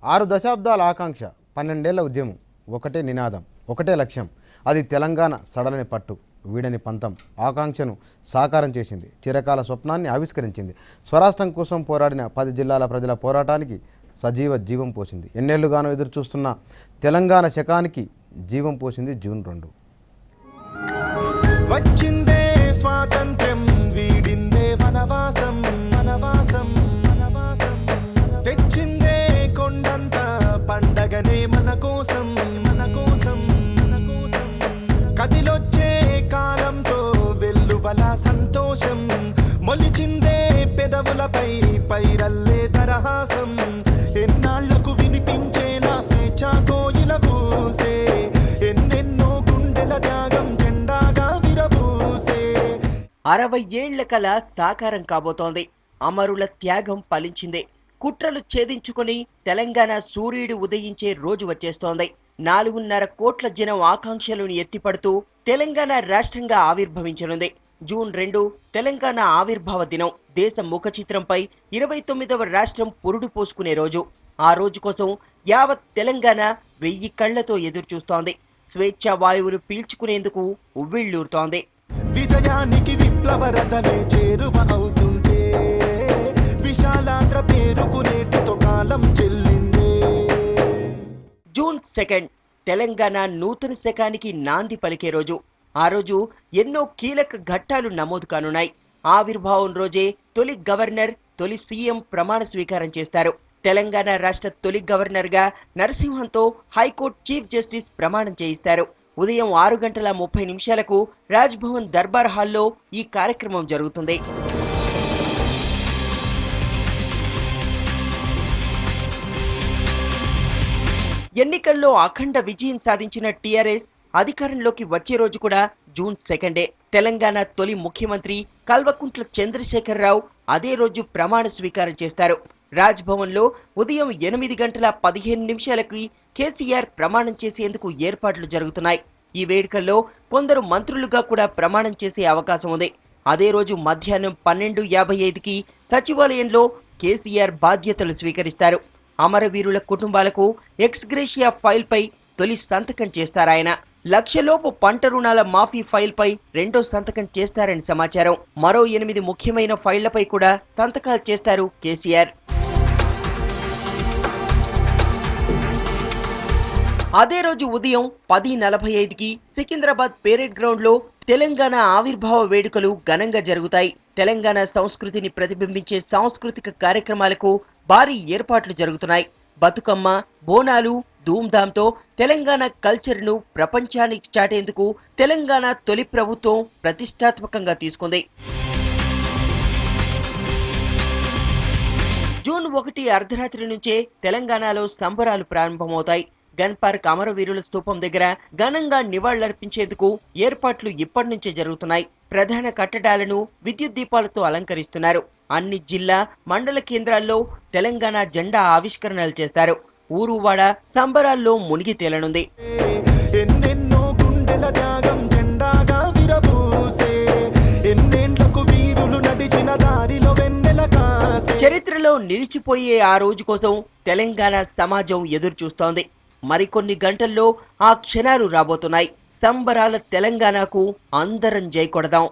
ఆరు దశాబ్దాల ఆకాంక్ష పన్నెండేళ్ల ఉద్యమం ఒకటే నినాదం ఒకటే లక్ష్యం అది తెలంగాణ సడలని పట్టు వీడని పంతం ఆకాంక్షను సాకారం చేసింది చిరకాల స్వప్నాన్ని ఆవిష్కరించింది స్వరాష్ట్రం కోసం పోరాడిన పది జిల్లాల ప్రజల పోరాటానికి సజీవ జీవం పోసింది ఎన్నేళ్లుగానో ఎదురు చూస్తున్న తెలంగాణ శకానికి జీవం పోసింది జూన్ రెండు వచ్చిందే స్వాతంత్ర్యం వీడిందే వనవాసం వనవాసం వనవాసం తెచ్చిందే కొండంత పండగనే మన కోసం మన కోసం మన కోసం కదిలొచ్చే కాలంతో వెల్లువల సంతోషం మొలిచిందే పెదవులపై పైరల్లే తరహాసం ఎన్నాళ్లకు వినిపించేలా స్వేచ్ఛ కోయిల కూసే ఎన్నెన్నో గుండెల త్యాగం జెండాగా విరబూసే అరవై ఏళ్ల కల సాకారం కాబోతోంది అమరుల త్యాగం ఫలించింది కుట్రలు ఛేదించుకుని తెలంగాణ సూర్యుడు ఉదయించే రోజు వచ్చేస్తోంది నాలుగున్నర కోట్ల జనం ఆకాంక్షలను ఎత్తిపడుతూ తెలంగాణ రాష్ట్రంగా ఆవిర్భవించనుంది జూన్ రెండు తెలంగాణ ఆవిర్భావ దినం దేశ ముఖ చిత్రంపై ఇరవై తొమ్మిదవ రాష్ట్రం పురుడు పోసుకునే రోజు ఆ రోజు కోసం యావత్ తెలంగాణ వెయ్యి కళ్లతో ఎదురుచూస్తోంది స్వేచ్ఛా వాయువులు పీల్చుకునేందుకు ఉవ్విళ్ళూరుతోంది విజయానికి విప్లవ రథమే చేరువ అవుతుంటే విశాలాంధ్ర పేరుకు నేటితో కాలం చెల్లిందే జూన్ సెకండ్ తెలంగాణ నూతన శకానికి నాంది పలికే రోజు ఆ రోజు ఎన్నో కీలక ఘట్టాలు నమోదు కానున్నాయి ఆవిర్భావం రోజే తొలి గవర్నర్ తొలి సీఎం ప్రమాణ స్వీకారం చేస్తారు తెలంగాణ రాష్ట్ర తొలి గవర్నర్గా నరసింహంతో హైకోర్టు చీఫ్ జస్టిస్ ప్రమాణం చేయిస్తారు ఉదయం ఆరు గంటల ముప్పై నిమిషాలకు రాజ్భవన్ దర్బార్ హాల్లో ఈ కార్యక్రమం జరుగుతుంది ఎన్నికల్లో అఖండ విజయం సాధించిన టీఆర్ఎస్ అధికారంలోకి వచ్చే రోజు కూడా జూన్ సెకండే తెలంగాణ తొలి ముఖ్యమంత్రి కల్వకుంట్ల చంద్రశేఖరరావు అదే రోజు ప్రమాణ స్వీకారం చేస్తారు రాజ్ భవన్ లో ఉదయం ఎనిమిది గంటల పదిహేను నిమిషాలకి కేసీఆర్ ప్రమాణం చేసేందుకు ఏర్పాట్లు జరుగుతున్నాయి ఈ వేడుకల్లో కొందరు మంత్రులుగా కూడా ప్రమాణం చేసే అవకాశం ఉంది అదే రోజు మధ్యాహ్నం పన్నెండు యాభై ఐదుకి సచివాలయంలో కేసీఆర్ బాధ్యతలు స్వీకరిస్తారు అమరవీరుల కుటుంబాలకు ఎక్స్గ్రేషియా ఫైల్ పై తొలి సంతకం చేస్తారాయన లక్షలోపు పంట రుణాల మాఫీ ఫైల్ పై రెండో సంతకం చేస్తారని సమాచారం మరో ఎనిమిది ముఖ్యమైన ఫైళ్లపై కూడా సంతకాలు చేస్తారు కేసీఆర్ అదే రోజు ఉదయం పది నలభై ఐదుకి సికింద్రాబాద్ పేరెడ్ గ్రౌండ్ లో తెలంగాణ ఆవిర్భావ వేడుకలు ఘనంగా జరుగుతాయి తెలంగాణ సంస్కృతిని ప్రతిబింబించే సాంస్కృతిక కార్యక్రమాలకు భారీ ఏర్పాట్లు జరుగుతున్నాయి బతుకమ్మ బోనాలు ధూమ్ధాంతో తెలంగాణ కల్చర్ ను ప్రపంచానికి చాటేందుకు తెలంగాణ తొలి ప్రభుత్వం ప్రతిష్టాత్మకంగా తీసుకుంది జూన్ ఒకటి అర్ధరాత్రి నుంచే తెలంగాణలో సంబరాలు ప్రారంభమవుతాయి గన్ పార్క్ అమరవీరుల స్తూపం దగ్గర ఘనంగా నివాళులర్పించేందుకు ఏర్పాట్లు ఇప్పటి నుంచే జరుగుతున్నాయి ప్రధాన కట్టడాలను విద్యుత్ దీపాలతో అలంకరిస్తున్నారు అన్ని జిల్లా మండల కేంద్రాల్లో తెలంగాణ జెండా ఆవిష్కరణలు చేస్తారు ఊరువాడ సంబరాల్లో మునిగి తేలనుంది ఎన్నెన్నో గుండెల త్యాగం జెండాగా విరబూసే ఎన్నెండ్లకు వీరులు నడిచిన దారిలో వెన్నెల కాసే చరిత్రలో నిలిచిపోయే ఆ రోజు కోసం తెలంగాణ సమాజం ఎదురు చూస్తోంది మరికొన్ని గంటల్లో ఆ క్షణాలు రాబోతున్నాయి సంబరాల తెలంగాణకు అందరం జై కొడదాం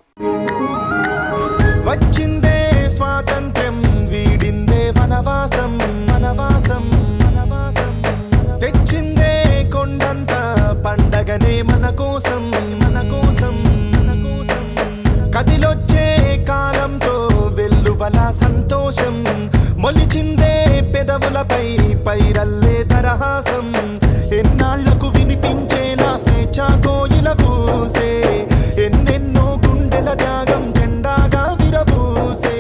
వచ్చిందే స్వాతంత్ర్యం వీడిందే వనవాసం వనవాసం వనవాసం తెచ్చిందే కొండంత పండగనే మన కోసం మన కోసం మన కోసం కదిలొచ్చే కాలంతో వెల్లువల సంతోషం మొలిచిందే పెదవులపై పైరల్లే తరహాసం ఎన్నాళ్లకు వినిపించేలా స్వేచ్ఛ కోయిల కూసే ఎన్నెన్నో గుండెల త్యాగం జెండాగా విరబూసే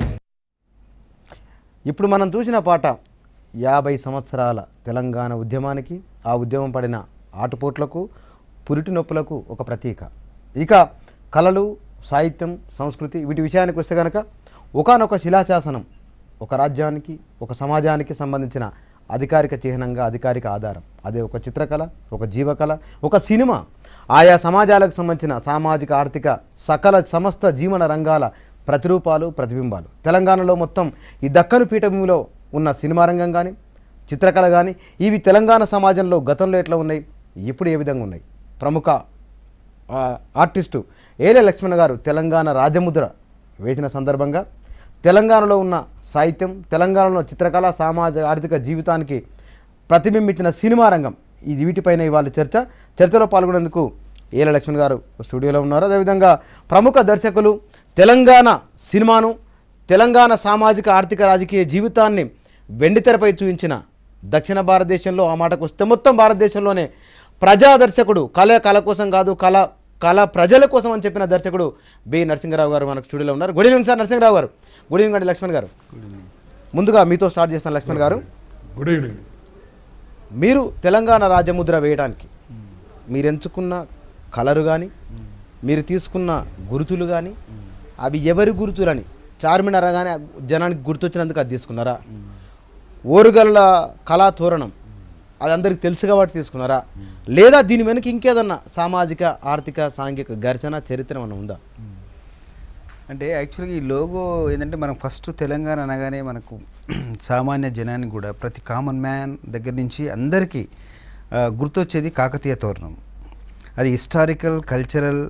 ఇప్పుడు మనం చూసిన పాట యాభై సంవత్సరాల తెలంగాణ ఉద్యమానికి ఆ ఉద్యమం పడిన ఆటుపోట్లకు పురిటి నొప్పులకు ఒక ప్రతీక ఇక కళలు సాహిత్యం సంస్కృతి వీటి విషయానికి వస్తే కనుక ఒకానొక శిలాశాసనం ఒక రాజ్యానికి ఒక సమాజానికి సంబంధించిన అధికారిక చిహ్నంగా అధికారిక ఆధారం అదే ఒక చిత్రకళ ఒక జీవకళ ఒక సినిమా ఆయా సమాజాలకు సంబంధించిన సామాజిక ఆర్థిక సకల సమస్త జీవన రంగాల ప్రతిరూపాలు ప్రతిబింబాలు తెలంగాణలో మొత్తం ఈ దక్కను పీఠభూమిలో ఉన్న సినిమా రంగం కానీ చిత్రకళ కానీ ఇవి తెలంగాణ సమాజంలో గతంలో ఎట్లా ఉన్నాయి ఇప్పుడు ఏ విధంగా ఉన్నాయి ప్రముఖ ఆ, ఆర్టిస్టు ఏలే లక్ష్మణ్ గారు తెలంగాణ రాజముద్ర వేసిన సందర్భంగా తెలంగాణలో ఉన్న సాహిత్యం తెలంగాణలో చిత్రకళ సామాజిక ఆర్థిక జీవితానికి ప్రతిబింబించిన సినిమా రంగం ఇది వీటిపైన ఇవాళ చర్చ చర్చలో పాల్గొనేందుకు ఏల లక్ష్మణ్ గారు స్టూడియోలో ఉన్నారు అదేవిధంగా ప్రముఖ దర్శకులు తెలంగాణ సినిమాను తెలంగాణ సామాజిక ఆర్థిక రాజకీయ జీవితాన్ని వెండితెరపై చూపించిన దక్షిణ భారతదేశంలో ఆ మాటకు వస్తే మొత్తం భారతదేశంలోనే ప్రజా దర్శకుడు కళ కళ కోసం కాదు కళ కళ ప్రజల కోసం అని చెప్పిన దర్శకుడు బి నరసింహరావు గారు మనకు స్టూడియోలో ఉన్నారు గుడ్ ఈవినింగ్ సార్ నరసింహరావు గారు గుడ్ ఈవినింగ్ అండి లక్ష్మణ్ గారు ముందుగా మీతో స్టార్ట్ చేస్తాను లక్ష్మణ్ గారు గుడ్ ఈవినింగ్ మీరు తెలంగాణ రాజముద్ర వేయడానికి మీరు ఎంచుకున్న కలరు కానీ మీరు తీసుకున్న గుర్తులు కానీ అవి ఎవరి గుర్తులని చార్మినార్ కానీ జనానికి గుర్తొచ్చినందుకు అది తీసుకున్నారా ఓరుగల్ల కళా తోరణం అది అందరికి తెలుసు కాబట్టి తీసుకున్నారా లేదా దీని వెనుక ఇంకేదన్నా సామాజిక ఆర్థిక సాంఘిక ఘర్షణ చరిత్ర ఏమన్నా ఉందా అంటే యాక్చువల్గా ఈ లోగో ఏంటంటే మనం ఫస్ట్ తెలంగాణ అనగానే మనకు సామాన్య జనానికి కూడా ప్రతి కామన్ మ్యాన్ దగ్గర నుంచి అందరికీ ఆ, గుర్తొచ్చేది కాకతీయ తోరణం అది historical cultural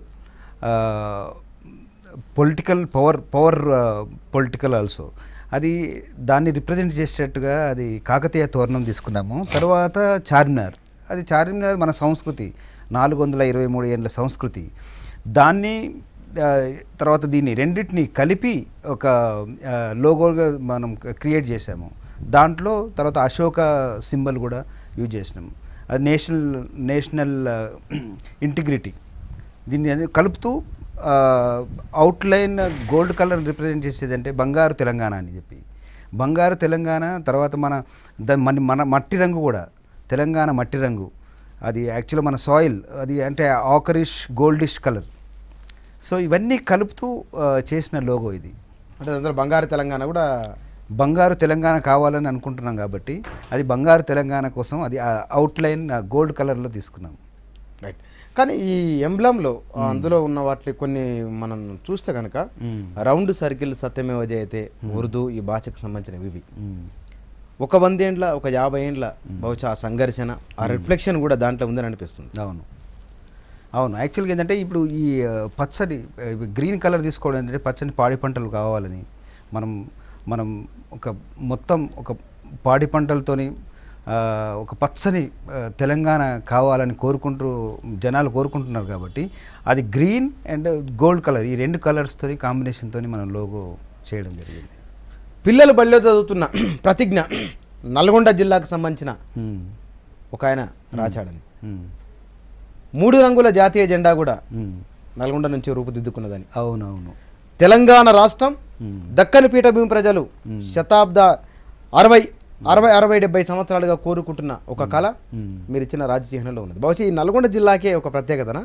political power power political also అది దాన్ని రిప్రజెంట్ చేసేటట్టుగా అది కాకతీయ తోరణం తీసుకున్నాము తర్వాత చార్మినార్ అది చార్మినార్ మన సంస్కృతి నాలుగు వందల ఇరవై మూడు ఏళ్ళ సంస్కృతి దాన్ని ఆ, తర్వాత దీన్ని రెండింటిని కలిపి ఒక ఆ, లోగోగా మనం క్రియేట్ చేసాము దాంట్లో తర్వాత అశోక సింబల్ కూడా యూజ్ చేసినాము అది నేషనల్ నేషనల్ ఇంటిగ్రిటీ దీన్ని అది కలుపుతూ అవుట్లైన్ గోల్డ్ కలర్ రిప్రజెంట్ చేసేది అంటే బంగారు తెలంగాణ అని చెప్పి బంగారు తెలంగాణ తర్వాత మన ద- మన మన మట్టి రంగు కూడా తెలంగాణ మట్టి రంగు అది యాక్చువల్గా మన సాయిల్ అది అంటే ఆకరిష్ గోల్డిష్ కలర్ సో ఇవన్నీ కలుపుతూ ఆ, చేసిన లోగో ఇది అంటే అందులో బంగారు తెలంగాణ కూడా బంగారు తెలంగాణ కావాలని అనుకుంటున్నాం కాబట్టి అది బంగారు తెలంగాణ కోసం అది అవుట్లైన్ గోల్డ్ కలర్లో తీసుకున్నాం రైట్ కానీ ఈ ఎంబ్లంలో అందులో ఉన్న వాటి కొన్ని మనం చూస్తే కనుక రౌండ్ సర్కిల్ సత్యమేవ జయతే ఉర్దూ ఈ భాషకు సంబంధించినవి ఇవి మ్మ్. ఒక వంద ఏండ్ల ఒక యాభై ఏండ్ల బహుశా ఆ సంఘర్షణ ఆ రిఫ్లెక్షన్ కూడా దాంట్లో ఉందని అనిపిస్తుంది అవును అవును యాక్చువల్గా ఏంటంటే ఇప్పుడు ఈ ఆ, పచ్చడి ఆ, ఇవి గ్రీన్ కలర్ తీసుకోవడం ఏంటంటే పచ్చని పాడి పంటలు కావాలని మనం మనం ఒక మొత్తం ఒక పాడి పంటలతోని ఆ, ఒక పచ్చని ఆ, తెలంగాణ కావాలని కోరుకుంటూ జనాలు కోరుకుంటున్నారు కాబట్టి అది గ్రీన్ అండ్ గోల్డ్ కలర్ ఈ రెండు కలర్స్తోని కాంబినేషన్తో మనం లోగో చేయడం జరిగింది పిల్లలు బడిలో చదువుతున్న ప్రతిజ్ఞ నల్గొండ జిల్లాకు సంబంధించిన మ్మ్. ఒక ఆయన రాచాడని మ్మ్. మూడు రంగుల జాతీయ జెండా కూడా మ్మ్. నల్గొండ నుంచి రూపుదిద్దుకున్నదని అవునవును తెలంగాణ రాష్ట్రం మ్మ్. దక్కని పీఠభూమి ప్రజలు శతాబ్ద అరవై అరవై అరవై డెబ్బై సంవత్సరాలుగా కోరుకుంటున్న ఒక కళ మ్మ్. మీరు ఇచ్చిన రాజచిహ్నంలో ఉన్నది బహుశా ఈ నల్గొండ జిల్లాకే ఒక ప్రత్యేకతనా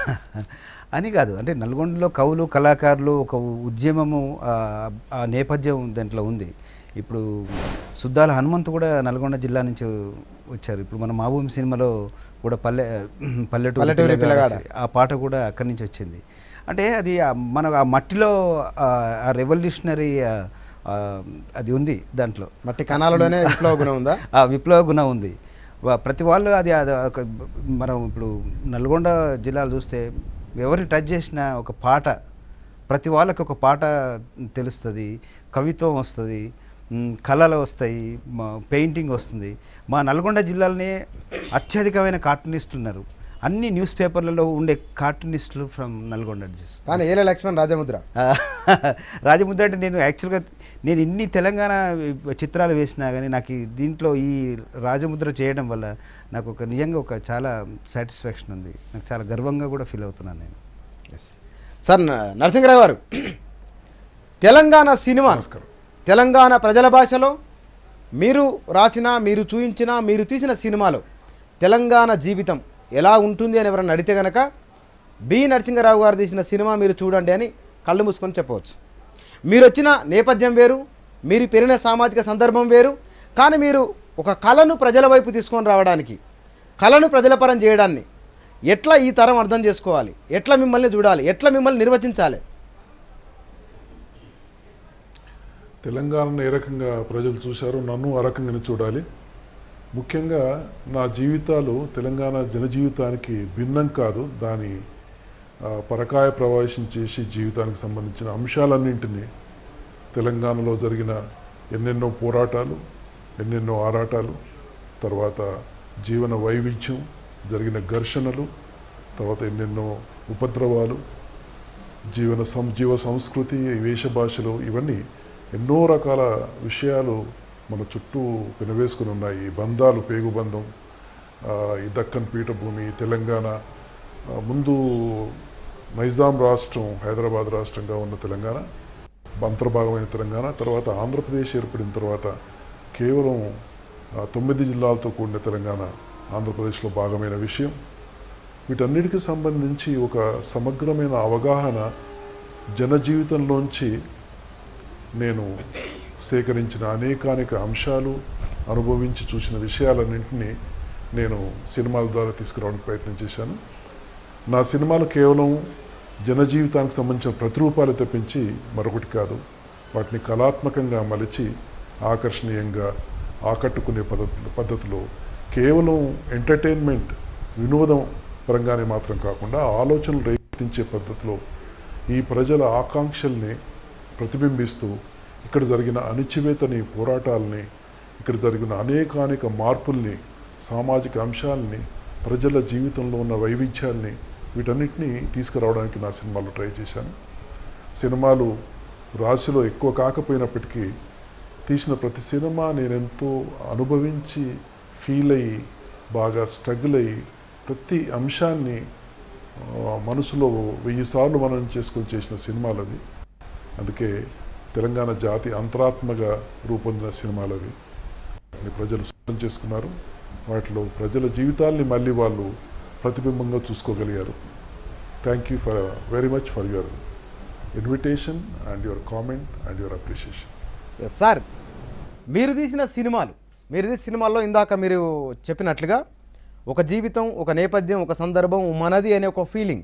అని కాదు అంటే నల్గొండలో కవులు కళాకారులు ఒక ఉద్యమము ఆ, ఆ నేపథ్యం దాంట్లో ఉంది ఇప్పుడు సుద్దాల హనుమంతు కూడా నల్గొండ జిల్లా నుంచి వచ్చారు ఇప్పుడు మన మాభూమి సినిమాలో కూడా పల్లె పల్లెటూరు పల్లెటూరి పిల్లగాడ పిల్లగాడ. ఆ పాట కూడా అక్కడి నుంచి వచ్చింది అంటే అది ఆ మన ఆ మట్టిలో ఆ రెవల్యూషనరీ అది ఉంది దాంట్లో మట్టి కణాలలోనే విప్లవ గుణం ఉందా ఆ విప్లవ గుణం ఉంది వా- ప్రతి వాళ్ళు అది అది ఒక మనం ఇప్పుడు నల్గొండ జిల్లాలో చూస్తే ఎవరిని టచ్ చేసినా ఒక పాట ప్రతి వాళ్ళకి ఒక పాట తెలుస్తుంది కవిత్వం వస్తుంది మ్, కళలు వస్తాయి మా పెయింటింగ్ వస్తుంది మా నల్గొండ జిల్లాలోనే అత్యధికమైన కార్టూనిస్టులు ఉన్నారు అన్ని న్యూస్ పేపర్లలో ఉండే కార్టూనిస్టులు ఫ్రమ్ నల్గొండ డిస్ట్రిక్ట్ కానీ ఏలే లక్ష్మణ్ రాజముద్ర ఆ, రాజముద్ర అంటే నేను యాక్చువల్గా నేను ఇన్ని తెలంగాణ చిత్రాలు వేసినా కానీ నాకు ఈ దీంట్లో ఈ రాజముద్ర చేయడం వల్ల నాకు ఒక నిజంగా ఒక చాలా సాటిస్ఫాక్షన్ ఉంది నాకు చాలా గర్వంగా కూడా ఫీల్ అవుతున్నాను నేను సార్ న- నరసింహరావు గారు తెలంగాణ సినిమా నమస్కారం. తెలంగాణ ప్రజల భాషలో మీరు రాసిన మీరు చూయించిన మీరు తీసిన సినిమాలో తెలంగాణ జీవితం ఎలా ఉంటుంది అని ఎవరైనా అడిగితే కనుక బి నరసింహరావు గారు తీసిన సినిమా మీరు చూడండి అని కళ్ళు మూసుకొని చెప్పవచ్చు మీరు వచ్చిన నేపథ్యం వేరు మీరు పెరిగిన సామాజిక సందర్భం వేరు కానీ మీరు ఒక కళను ప్రజల వైపు తీసుకొని రావడానికి కళను ప్రజల పరం చేయడాన్ని ఎట్లా ఈ తరం అర్థం చేసుకోవాలి ఎట్లా మిమ్మల్ని చూడాలి ఎట్లా మిమ్మల్ని నిర్వచించాలి తెలంగాణను ఏ రకంగా ప్రజలు చూశారో నన్ను ఆ రకంగానే చూడాలి ముఖ్యంగా నా జీవితాలు తెలంగాణ జనజీవితానికి భిన్నం కాదు దాని ఆ, పరకాయ ప్రవేశం చేసి జీవితానికి సంబంధించిన అంశాలన్నింటినీ తెలంగాణలో జరిగిన ఎన్నెన్నో పోరాటాలు ఎన్నెన్నో ఆరాటాలు తర్వాత జీవన వైవిధ్యం జరిగిన ఘర్షణలు తర్వాత ఎన్నెన్నో ఉపద్రవాలు జీవన సం జీవ సంస్కృతి వేష భాషలు ఇవన్నీ ఎన్నో రకాల విషయాలు మన చుట్టూ పెనవేసుకుని ఉన్నాయి ఈ బంధాలు పేగుబంధం ఆ, ఈ దక్కన్ పీఠభూమి తెలంగాణ ఆ, ముందు నైజాం రాష్ట్రం హైదరాబాద్ రాష్ట్రంగా ఉన్న తెలంగాణ అంతర్భాగమైన తెలంగాణ తర్వాత ఆంధ్రప్రదేశ్ ఏర్పడిన తర్వాత కేవలం ఆ, తొమ్మిది జిల్లాలతో కూడిన తెలంగాణ ఆంధ్రప్రదేశ్లో భాగమైన విషయం వీటన్నిటికీ సంబంధించి ఒక సమగ్రమైన అవగాహన జనజీవితంలోంచి నేను సేకరించిన అనేకానేక అంశాలు అనుభవించి చూసిన విషయాలన్నింటినీ నేను సినిమాల ద్వారా తీసుకురావడానికి ప్రయత్నం చేశాను నా సినిమాలు కేవలం జనజీవితానికి సంబంధించిన ప్రతిరూపాలు తెప్పించి మరొకటి కాదు వాటిని కళాత్మకంగా మలిచి ఆకర్షణీయంగా ఆకట్టుకునే పద్ధతి పద్ధతిలో కేవలం ఎంటర్టైన్మెంట్ వినోదం పరంగానే మాత్రం కాకుండా ఆలోచనలు రేకెత్తించే పద్ధతిలో ఈ ప్రజల ఆకాంక్షల్ని ప్రతిబింబిస్తూ ఇక్కడ జరిగిన అణిచివేతని పోరాటాలని ఇక్కడ జరిగిన అనేకానేక మార్పుల్ని సామాజిక అంశాలని ప్రజల జీవితంలో ఉన్న వైవిధ్యాల్ని వీటన్నిటినీ తీసుకురావడానికి నా సినిమాలో ట్రై చేశాను సినిమాలు రాశిలో ఎక్కువ కాకపోయినప్పటికీ తీసిన ప్రతి సినిమా నేను ఎంతో అనుభవించి ఫీల్ అయ్యి బాగా స్ట్రగుల్ అయ్యి ప్రతి అంశాన్ని ఆ, మనసులో వెయ్యి సార్లు మనం చేసుకొని చేసిన సినిమాలు అవి అందుకే తెలంగాణ జాతి అంతరాత్మగా రూపొందిన సినిమాలు అవి అని ప్రజలు సొంతం చేసుకున్నారు వాటిలో ప్రజల జీవితాల్ని మళ్ళీ వాళ్ళు ప్రతిబింబంగా చూసుకోగలిగారు thank you for very much for your invitation and your comment and your appreciation yes sir మీరు తీసిన సినిమాలు మీరు తీసిన సినిమాల్లో ఇందాక మీరు చెప్పినట్లుగా ఒక జీవితం ఒక నేపథ్యం ఒక సందర్భం మనది అనే ఒక ఫీలింగ్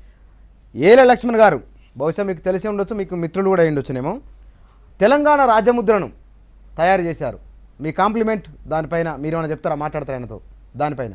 ఏల లక్ష్మణ్ గారు బహుశా మీకు తెలిసి ఉండొచ్చు మీకు మిత్రులు కూడా అయి ఉండొచ్చునేమో తెలంగాణ రాజముద్రను తయారు చేశారు మీ కాంప్లిమెంట్ దానిపైన మీరు ఏమైనా చెప్తారా మాట్లాడతారు ఆయనతో దానిపైన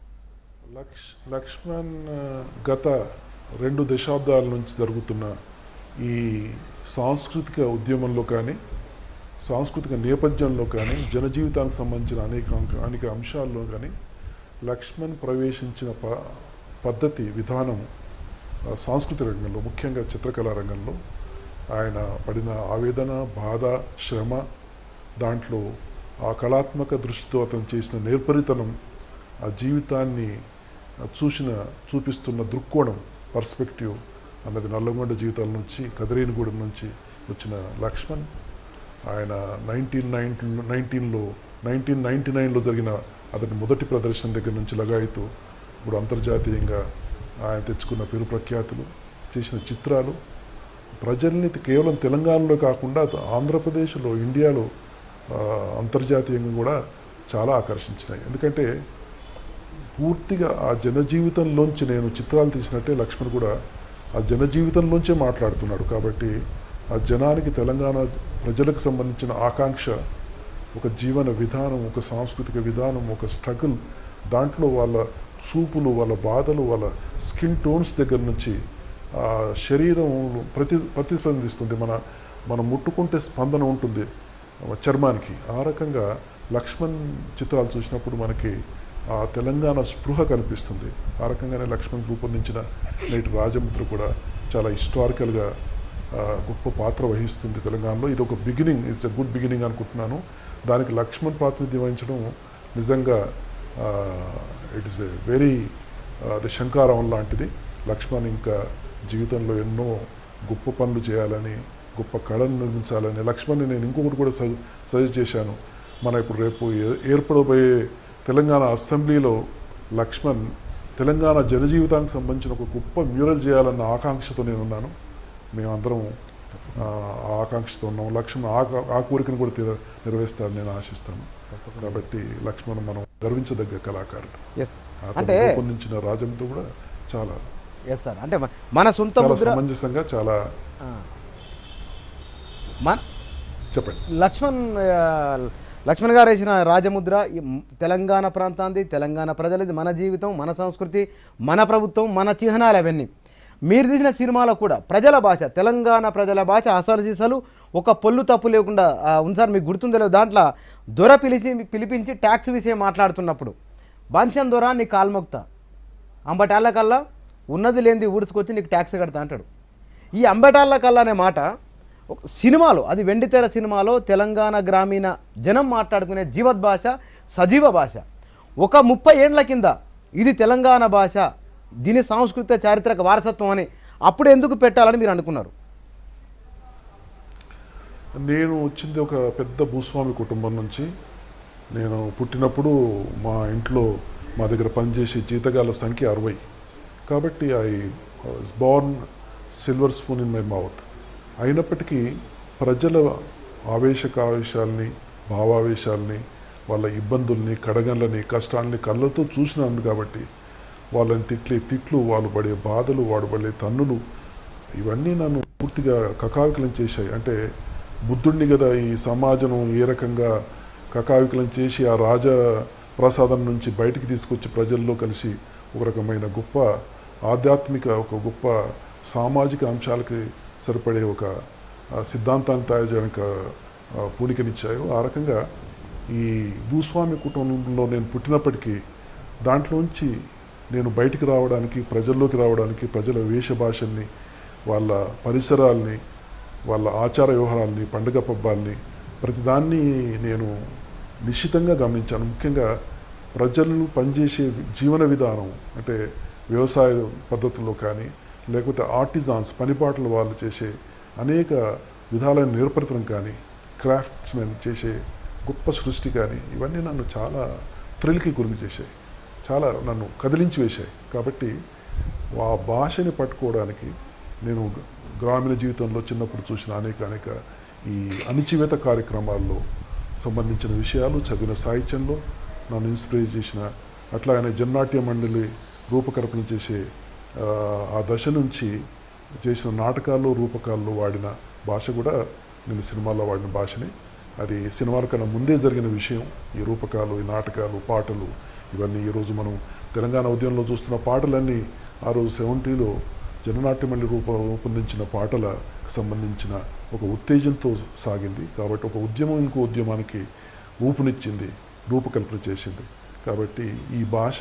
లక్ష్ లక్ష్మణ్ ఆ, గత రెండు దశాబ్దాల నుంచి జరుగుతున్న ఈ సాంస్కృతిక ఉద్యమంలో కానీ సాంస్కృతిక నేపథ్యంలో కానీ జనజీవితానికి సంబంధించిన అనేక అంక- అనేక అంశాల్లో కానీ లక్ష్మణ్ ప్రవేశించిన ప పద్ధతి విధానం ఆ, సాంస్కృతిక రంగంలో ముఖ్యంగా చిత్రకళా రంగంలో ఆయన పడిన ఆవేదన బాధ శ్రమ దాంట్లో ఆ కళాత్మక దృష్టితో అతను చేసిన నేర్పరితనం ఆ జీవితాన్ని ఆ, చూసిన చూపిస్తున్న దృక్కోణం పర్స్పెక్టివ్ అన్నది నల్లగొండ జీవితాల నుంచి కదిరేనిగూడెం నుంచి వచ్చిన లక్ష్మణ్ ఆయన నైన్టీన్ నైన్టీ నైన్టీన్లో నైన్టీన్ నైన్టీ నైన్లో జరిగిన అతని మొదటి ప్రదర్శన దగ్గర నుంచి లగాయతూ ఇప్పుడు అంతర్జాతీయంగా ఆయన తెచ్చుకున్న పేరు ప్రఖ్యాతులు చేసిన చిత్రాలు ప్రజల్ని కేవలం తెలంగాణలో కాకుండా ఆంధ్రప్రదేశ్లో ఇండియాలో ఆ, అంతర్జాతీయంగా కూడా చాలా ఆకర్షించినాయి ఎందుకంటే పూర్తిగా ఆ జనజీవితంలోంచి నేను చిత్రాలు తీసినట్టే లక్ష్మణ్ కూడా ఆ జనజీవితంలోంచే మాట్లాడుతున్నాడు కాబట్టి ఆ జనానికి తెలంగాణ ప్రజలకు సంబంధించిన ఆకాంక్ష ఒక జీవన విధానం ఒక సాంస్కృతిక విధానం ఒక స్ట్రగుల్ దాంట్లో వాళ్ళ చూపులు వాళ్ళ బాధలు వాళ్ళ స్కిన్ టోన్స్ దగ్గర నుంచి ఆ శరీరం ప్రతి ప్రతిస్పందిస్తుంది మన మనం ముట్టుకుంటే స్పందన ఉంటుంది చర్మానికి ఆ రకంగా లక్ష్మణ్ చిత్రాలు చూసినప్పుడు మనకి ఆ తెలంగాణ స్పృహ కనిపిస్తుంది ఆ రకంగానే లక్ష్మణ్ రూపొందించిన నేటి రాజముద్ర కూడా చాలా హిస్టారికల్గా ఆ, గొప్ప పాత్ర వహిస్తుంది తెలంగాణలో ఇది ఒక beginning it's a good beginning అనుకుంటున్నాను దానికి లక్ష్మణ్ ప్రాతినిధ్యం వహించడం నిజంగా ఇట్ ఇస్ ఎ వెరీ అది శంకారావం లాంటిది లక్ష్మణ్ ఇంకా జీవితంలో ఎన్నో గొప్ప పనులు చేయాలని గొప్ప కళను నిర్మించాలని లక్ష్మణ్ని నేను ఇంకొకటి కూడా సజ సజెస్ట్ చేశాను మన ఇప్పుడు రేపు ఏ- ఏర్పడబోయే తెలంగాణ అసెంబ్లీలో లక్ష్మణ్ తెలంగాణ జనజీవితానికి సంబంధించిన ఒక గొప్ప మ్యూరల్ చేయాలన్న ఆకాంక్షతో నేను ఉన్నాను మేమందరం ఆ, ఆ ఆకాంక్షతో ఉన్నాం లక్ష్మణ్ ఆ ఆ కోరికను కూడా తీర నెరవేరుస్తారని నేను ఆశిస్తాను కాబట్టి లక్ష్మణ్ మనం గర్వించదగ్గ కళాకారుడు ఎస్ అతను అంటే రూపొందించిన రాజంతో కూడా చాలా ఎస్ సార్ అంటే మ- మన సొంత చాలా ముద్ర సమంజసంగా చాలా మన చెప్పండి లక్ష్మణ్ ఆ, లక్ష్మణ్ గారు వేసిన రాజముద్ర ఈ మ్- తెలంగాణ ప్రాంతాన్ని తెలంగాణ ప్రజలది మన జీవితం మన సంస్కృతి మన ప్రభుత్వం మన చిహ్నాలు అవన్నీ మీరు తీసిన సినిమాలో కూడా ప్రజల భాష తెలంగాణ ప్రజల భాష అసలు దిశలు ఒక పొల్లు తప్పు లేకుండా ఆ, ఉంది సార్ మీకు గుర్తుందో లేదో దాంట్లో దొర పిలిచి పిలిపించి ట్యాక్స్ విషయం మాట్లాడుతున్నప్పుడు బాంచన్ దొర నీ కాల్మొక్తా అంబటాళ్ళ కల్లా ఉన్నది లేనిది ఊడ్చుకొచ్చి నీకు ట్యాక్స్ కడతా అంటాడు ఈ అంబటాళ్ళ కల్లా అనే మాట ఒక సినిమాలో అది వెండితెర సినిమాలో తెలంగాణ గ్రామీణ జనం మాట్లాడుకునే జీవత్ భాష సజీవ భాష ఒక ముప్పై ఏండ్ల కింద ఇది తెలంగాణ భాష దీని సాంస్కృతిక చారిత్రక వారసత్వం అని అప్పుడు ఎందుకు పెట్టాలని మీరు అనుకున్నారు నేను వచ్చింది ఒక పెద్ద భూస్వామి కుటుంబం నుంచి నేను పుట్టినప్పుడు మా ఇంట్లో మా దగ్గర పనిచేసే జీతగాల సంఖ్య అరవై కాబట్టి I was born silver spoon in my mouth అయినప్పటికీ ప్రజల ఆవేశకావేశాలని భావావేశాలని వాళ్ళ ఇబ్బందుల్ని కడగండ్లని కష్టాలని కళ్ళతో చూసినాను కాబట్టి వాళ్ళని తిట్లే తిట్లు వాళ్ళు పడే బాధలు వాడు పడే తన్నులు ఇవన్నీ నన్ను పూర్తిగా కకావికలం చేశాయి అంటే బుద్ధుడిని కదా ఈ సమాజం ఏ రకంగా కకావికలం చేసి ఆ రాజ ప్రసాదం నుంచి బయటికి తీసుకొచ్చి ప్రజల్లో కలిసి ఒక రకమైన గొప్ప ఆధ్యాత్మిక ఒక గొప్ప సామాజిక అంశాలకి సరిపడే ఒక ఆ, సిద్ధాంతాన్ని తయారు చేయడానికి ఆ, పూనికనిచ్చాయో ఆ రకంగా ఈ భూస్వామి కుటుంబంలో నేను పుట్టినప్పటికీ దాంట్లోంచి నేను బయటికి రావడానికి ప్రజల్లోకి రావడానికి ప్రజల వేష భాషల్ని వాళ్ళ పరిసరాల్ని వాళ్ళ ఆచార వ్యవహారాల్ని పండుగ పబ్బాల్ని ప్రతిదాన్ని నేను నిశ్చితంగా గమనించాను ముఖ్యంగా ప్రజలు పనిచేసే జీవన విధానం అంటే వ్యవసాయ పద్ధతుల్లో కానీ లేకపోతే ఆర్టిజాన్స్ పనిపాట్ల వాళ్ళు చేసే అనేక విధాలైన నేర్పరతనం కానీ క్రాఫ్ట్స్మెన్ చేసే గొప్ప సృష్టి కానీ ఇవన్నీ నన్ను చాలా థ్రిల్కి గురి చేశాయి చాలా నన్ను కదిలించి వేశాయి కాబట్టి ఆ భాషని పట్టుకోవడానికి నేను గ- గ్రామీణ జీవితంలో చిన్నప్పుడు చూసిన అనేక అనేక ఈ అణిచివేత కార్యక్రమాల్లో సంబంధించిన విషయాలు చదివిన సాహిత్యంలో నన్ను ఇన్స్పైర్ చేసిన అట్లాగనే జన్నాట్య మండలి రూపకల్పన చేసే ఆ, ఆ దశ నుంచి చేసిన నాటకాల్లో రూపకాల్లో వాడిన భాష కూడా నేను సినిమాల్లో వాడిన భాషని అది సినిమాల కన్నా ముందే జరిగిన విషయం ఈ రూపకాలు ఈ నాటకాలు పాటలు ఇవన్నీ ఈరోజు మనం తెలంగాణ ఉద్యమంలో చూస్తున్న పాటలన్నీ ఆ రోజు సెవెంటీలో జననాట్యమల్లి రూప రూపొందించిన పాటలకు సంబంధించిన ఒక ఉత్తేజంతో సాగింది కాబట్టి ఒక ఉద్యమం ఇంకో ఉద్యమానికి ఊపునిచ్చింది రూపకల్పన చేసింది కాబట్టి ఈ భాష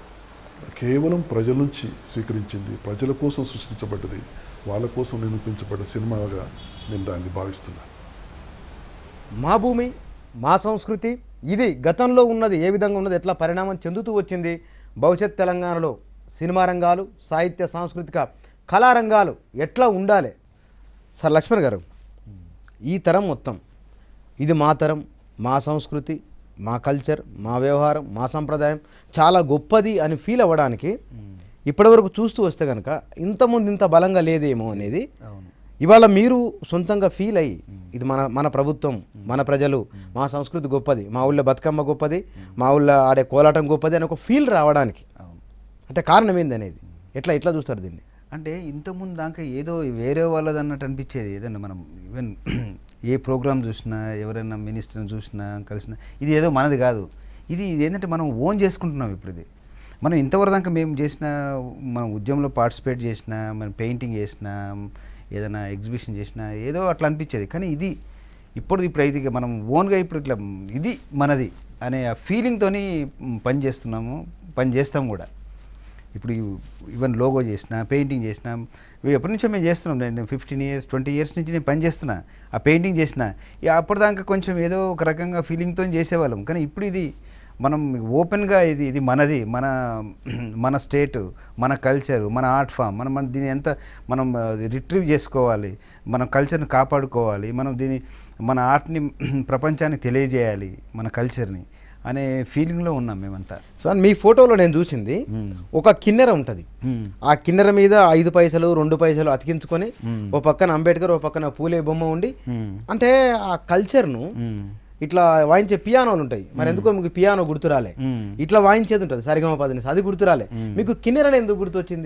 కేవలం ప్రజల నుంచి స్వీకరించింది ప్రజల కోసం సృష్టించబడ్డది వాళ్ళ కోసం నిర్మించబడ్డ సినిమాగా నేను దాన్ని భావిస్తున్నాను మా భూమి మా సంస్కృతి ఇది గతంలో ఉన్నది ఏ విధంగా ఉన్నది ఎట్లా పరిణామం చెందుతూ వచ్చింది భవిష్యత్ తెలంగాణలో సినిమా రంగాలు సాహిత్య సాంస్కృతిక కళారంగాలు ఎట్లా ఉండాలి సార్ లక్ష్మణ్ గారు ఈ తరం మొత్తం ఇది మా తరం మా సంస్కృతి మా కల్చర్ మా వ్యవహారం మా సంప్రదాయం చాలా గొప్పది అని ఫీల్ అవ్వడానికి ఇప్పటివరకు చూస్తూ వస్తే కనుక ఇంతకుముందు ఇంత బలంగా లేదేమో అనేది అవును ఇవాళ మీరు సొంతంగా ఫీల్ అయ్యి ఇది మన మన ప్రభుత్వం మన ప్రజలు మా సంస్కృతి గొప్పది మా ఊళ్ళో బతుకమ్మ గొప్పది మా ఊళ్ళో ఆడే కోలాటం గొప్పది అని ఒక ఫీల్ రావడానికి అవును అంటే కారణం ఏంది అనేది ఎట్లా ఎట్లా చూస్తారు దీన్ని అంటే ఇంతకుముందు దాకా ఏదో వేరే వాళ్ళది అన్నట్టు అనిపించేది ఏదన్నా మనం ఈవెన్ ఏ ప్రోగ్రామ్ చూసినా ఎవరైనా మినిస్టర్ని చూసినా కలిసినా ఇది ఏదో మనది కాదు ఇది ఇది ఏంటంటే మనం ఓన్ చేసుకుంటున్నాం ఇప్పుడు ఇది మనం ఇంతవరకు దాకా మేము చేసిన మనం ఉద్యమంలో పార్టిసిపేట్ చేసిన మనం పెయింటింగ్ చేసిన ఏదైనా ఎగ్జిబిషన్ చేసినా ఏదో అట్లా అనిపించేది కానీ ఇది ఇప్పుడు ఇప్పుడు అయితే ఇక మనం ఓన్గా ఇప్పుడు ఇట్లా ఇది మనది అనే ఆ ఫీలింగ్తోని పని చేస్తున్నాము పని చేస్తాం కూడా ఇప్పుడు ఈవెన్ లోగో చేసిన పెయింటింగ్ చేసిన ఇవి ఎప్పటి నుంచో మేము చేస్తున్నాం నేను ఫిఫ్టీన్ ఇయర్స్ ట్వంటీ ఇయర్స్ నుంచి నేను పని చేస్తున్నా ఆ పెయింటింగ్ చేసిన ఇక అప్పటిదాకా కొంచెం ఏదో ఒక రకంగా ఫీలింగ్తో చేసేవాళ్ళం కానీ ఇప్పుడు ఇది మనం ఓపెన్గా ఇది ఇది మనది మన మన స్టేట్ మన కల్చర్ మన ఆర్ట్ ఫామ్ మనం మన దీన్ని ఎంత మనం రిట్రీవ్ చేసుకోవాలి మన కల్చర్ని కాపాడుకోవాలి మనం దీన్ని మన ఆర్ట్ని ప్రపంచానికి తెలియజేయాలి మన కల్చర్ని అనే ఫీలింగ్లో ఉన్నాం మేమంతా సార్ మీ ఫోటోలో నేను చూసింది మ్మ్. ఒక కిన్నెర ఉంటుంది మ్మ్. ఆ కిన్నెర మీద ఐదు పైసలు రెండు పైసలు అతికించుకొని మ్మ్. ఓ పక్కన అంబేద్కర్ ఓ పక్కన పూలే బొమ్మ ఉండి మ్మ్. అంటే ఆ కల్చర్ను మ్మ్. ఇట్లా వాయించే పియానోలు ఉంటాయి మరి ఎందుకో మీకు పియానో గుర్తురాలే మ్మ్. ఇట్లా వాయించేది ఉంటుంది సరిగమ పదని అది గుర్తురాలే మీకు కిన్నెర ఎందుకు గుర్తొచ్చింది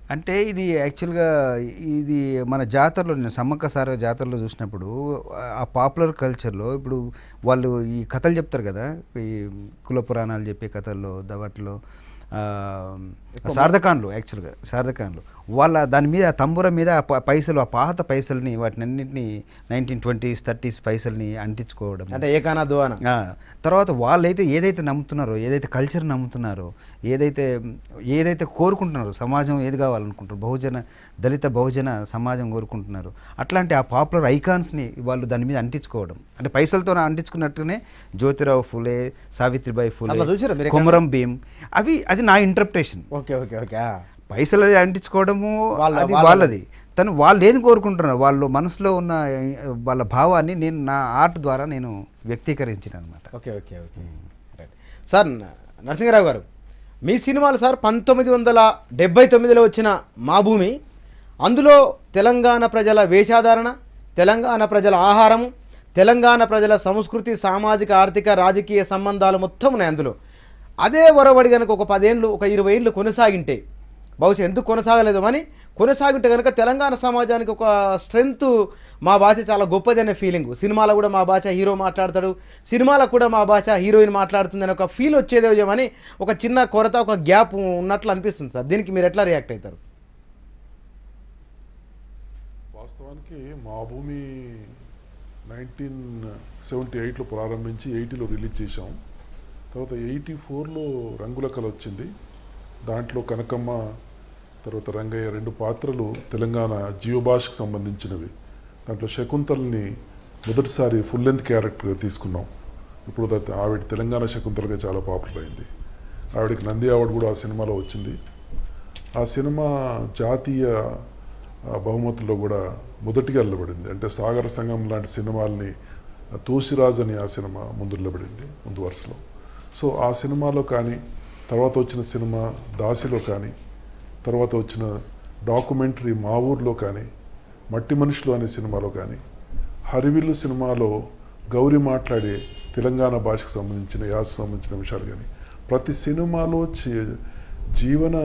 అంటే ఇది యాక్చువల్గా ఇది మన జాతరలో నేను సమ్మక్క సార జాతరలో చూసినప్పుడు ఆ పాపులర్ కల్చర్లో ఇప్పుడు వాళ్ళు ఈ కథలు చెప్తారు కదా ఈ కుల పురాణాలు చెప్పే కథల్లో దవాటిలో శారదకాన్లు యాక్చువల్గా శారదకాన్లు వాళ్ళ దాని మీద ఆ తంబుర మీద ఆ ప- పైసలు ఆ పాత పైసల్ని వాటిని అన్నింటినీ నైన్టీన్ ట్వంటీస్ థర్టీస్ పైసల్ని అంటించుకోవడం అంటే ఏకానా దువానా ఆ, తర్వాత వాళ్ళైతే ఏదైతే నమ్ముతున్నారో ఏదైతే కల్చర్ నమ్ముతున్నారో ఏదైతే ఏదైతే కోరుకుంటున్నారో సమాజం ఏది కావాలనుకుంటారో బహుజన దళిత బహుజన సమాజం కోరుకుంటున్నారు అట్లాంటి ఆ పాపులర్ ఐకాన్స్ని వాళ్ళు దాని మీద అంటించుకోవడం అంటే పైసలతో అంటించుకున్నట్టుగానే జ్యోతిరావు ఫులే సావిత్రిబాయి అట్లా చూసారా ఫులే మీరు కొమరం భీమ్ అవి అది నా ఇంటర్ప్రిటేషన్ ఓకే ఓకే ఓకే ఆ. పైసలు అంటించుకోవడము వాళ్ళ- అది వాళ్ళది. వాళ్ళది తను వాళ్ళు ఏది కోరుకుంటున్నారు వాళ్ళు మనసులో ఉన్న వాళ్ళ భావాన్ని నేను నా ఆర్ట్ ద్వారా నేను వ్యక్తీకరించిన అనమాట okay okay okay right. Sir న- నరసింహరావు గారు మీ సినిమాలు సార్ పంతొమ్మిది వందల డెబ్బై తొమ్మిదిలో వచ్చిన మా భూమి అందులో తెలంగాణ ప్రజల వేషాధారణ తెలంగాణ ప్రజల ఆహారము తెలంగాణ ప్రజల సంస్కృతి సామాజిక ఆర్థిక రాజకీయ సంబంధాలు మొత్తం ఉన్నాయి అందులో అదే వరవడి కనుక ఒక పదేళ్ళు ఒక ఇరవై ఏళ్ళు కొనసాగింటే బహుశా ఎందుకు కొనసాగలేదు అని కొనసాగింటే కనుక తెలంగాణ సమాజానికి ఒక స్ట్రెంగ్త్ మా భాష చాలా గొప్పది అనే ఫీలింగ్ సినిమాలో కూడా మా భాష హీరో మాట్లాడతాడు సినిమాలో కూడా మా భాష హీరోయిన్ మాట్లాడుతుంది అనే ఒక ఫీల్ వచ్చేదేమో అని ఒక చిన్న కొరత ఒక గ్యాప్ ఉన్నట్లు అనిపిస్తుంది సార్ దీనికి మీరు ఎట్లా రియాక్ట్ అవుతారు వాస్తవానికి మా భూమి నైన్టీన్ సెవెంటీ ఎయిట్లో ప్రారంభించి ఎయిటీలో రిలీజ్ చేశాం తర్వాత ఎయిటీ ఫోర్లో రంగుల కళ వచ్చింది దాంట్లో కనకమ్మ తర్వాత రంగయ్య రెండు పాత్రలు తెలంగాణ జీవభాషకు సంబంధించినవి దాంట్లో శకుంతల్ని మొదటిసారి ఫుల్ లెంత్ క్యారెక్టర్గా తీసుకున్నాం ఇప్పుడు దట్ ఆవిడ తెలంగాణ శకుంతలగా చాలా పాపులర్ అయింది ఆవిడకి నంది అవార్డు కూడా ఆ సినిమాలో వచ్చింది ఆ సినిమా జాతీయ ఆ, బహుమతుల్లో కూడా మొదటిగా నిలబడింది అంటే సాగర సంఘం లాంటి సినిమాల్ని ఆ, తోసిరాజ్ అని ఆ సినిమా ముందు నిలబడింది ముందు వరుసలో సో ఆ సినిమాలో కానీ తర్వాత వచ్చిన సినిమా దాసిలో కానీ తర్వాత వచ్చిన డాక్యుమెంటరీ మా ఊర్లో కానీ మట్టి మనుషులు అనే సినిమాలో కానీ హరివిల్లు సినిమాలో గౌరి మాట్లాడే తెలంగాణ భాషకు సంబంధించిన యాసకు సంబంధించిన విషయాలు కానీ ప్రతి సినిమాలో చే- జీవన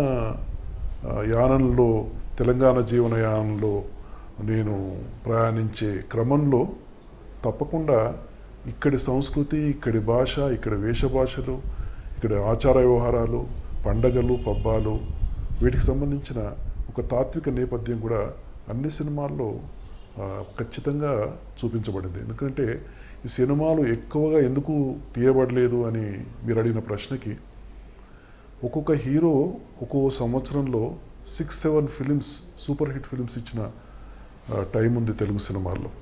ఆ, యానంలో తెలంగాణ జీవన యానంలో నేను ప్రయాణించే క్రమంలో తప్పకుండా ఇక్కడి సంస్కృతి ఇక్కడి భాష ఇక్కడి వేషభాషలు ఇక్కడ ఆచార వ్యవహారాలు పండగలు పబ్బాలు వీటికి సంబంధించిన ఒక తాత్విక నేపథ్యం కూడా అన్ని సినిమాల్లో ఆ, ఖచ్చితంగా చూపించబడింది ఎందుకంటే ఈ సినిమాలు ఎక్కువగా ఎందుకు తీయబడలేదు అని మీరు అడిగిన ప్రశ్నకి ఒక్కొక్క హీరో ఒక్కో సంవత్సరంలో six seven films super hit films ఇచ్చిన ఆ, టైం ఉంది తెలుగు సినిమాల్లో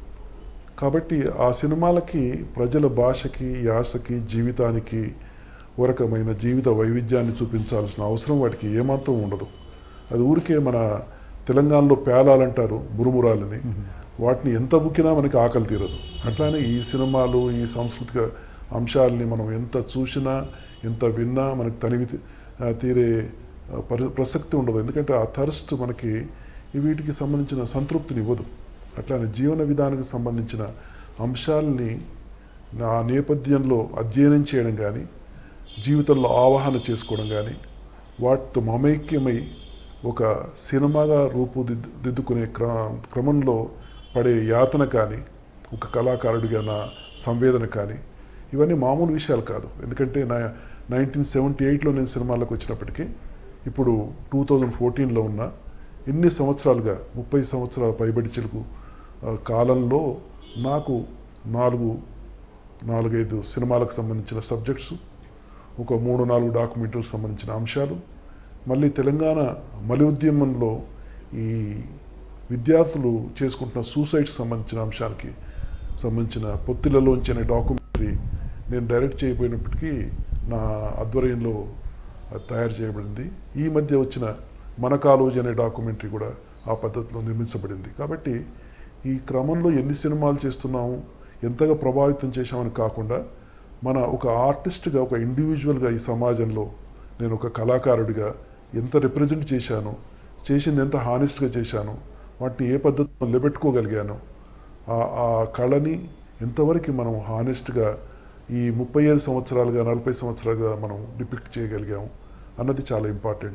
కాబట్టి ఆ సినిమాలకి ప్రజల భాషకి యాసకి జీవితానికి ఒక రకమైన జీవిత వైవిధ్యాన్ని చూపించాల్సిన అవసరం వాటికి ఏమాత్రం ఉండదు అది ఊరికే మన తెలంగాణలో పేలాలంటారు మురుమురాలని వాటిని ఎంత బుక్కినా మనకి ఆకలి తీరదు అట్లానే ఈ సినిమాలు ఈ సాంస్కృతిక అంశాలని మనం ఎంత చూసినా ఎంత విన్నా మనకి తనివి తీ- ఆ, తీరే ఆ, పరి ప్రసక్తి ఉండదు ఎందుకంటే ఆ థర్స్ట్ మనకి ఈ వీటికి సంబంధించిన సంతృప్తిని ఇవ్వదు అట్లానే జీవన విధానానికి సంబంధించిన అంశాలని నా నేపథ్యంలో అధ్యయనం చేయడం కానీ జీవితంలో ఆవాహన చేసుకోవడం కానీ వాటితో మమైక్యమై ఒక సినిమాగా రూపుదిద్దుకునే క్ర క్రమంలో పడే యాతన కానీ ఒక కళాకారుడిగా నా సంవేదన కానీ ఇవన్నీ మామూలు విషయాలు కాదు ఎందుకంటే నా నైన్టీన్ సెవెంటీ ఎయిట్లో నేను సినిమాలకు వచ్చినప్పటికీ ఇప్పుడు టూ థౌజండ్ ఫోర్టీన్లో ఉన్న ఎన్ని సంవత్సరాలుగా ముప్పై సంవత్సరాల పైబడి చెలుకు ఆ, కాలంలో నాకు నాలుగు నాలుగైదు సినిమాలకు సంబంధించిన సబ్జెక్ట్స్ ఒక మూడు నాలుగు డాక్యుమెంటరీకి సంబంధించిన అంశాలు మళ్ళీ తెలంగాణ మలి ఉద్యమంలో ఈ విద్యార్థులు చేసుకుంటున్న సూసైడ్స్ సంబంధించిన అంశానికి సంబంధించిన పొత్తిలలోంచి అనే డాక్యుమెంటరీ నేను డైరెక్ట్ చేయబోయినప్పటికీ నా ఆధ్వర్యంలో అది తయారు చేయబడింది ఈ మధ్య వచ్చిన మన కాలోజీ అనే డాక్యుమెంటరీ కూడా ఆ పద్ధతిలో నిర్మించబడింది కాబట్టి ఈ క్రమంలో ఎన్ని సినిమాలు చేస్తున్నాము ఎంతగా ప్రభావితం చేశామని కాకుండా మన ఒక ఆర్టిస్ట్గా ఒక ఇండివిజువల్గా ఈ సమాజంలో నేను ఒక కళాకారుడిగా ఎంత రిప్రజెంట్ చేశాను చేసింది ఎంత హానెస్ట్గా చేశాను వాటిని ఏ పద్ధతిలో నిలబెట్టుకోగలిగాను ఆ- ఆ కళని ఎంతవరకు మనం హానెస్ట్గా ఈ ముప్పై ఐదు సంవత్సరాలుగా నలభై సంవత్సరాలుగా మనం డిపిక్ట్ చేయగలిగాము అన్నది చాలా ఇంపార్టెంట్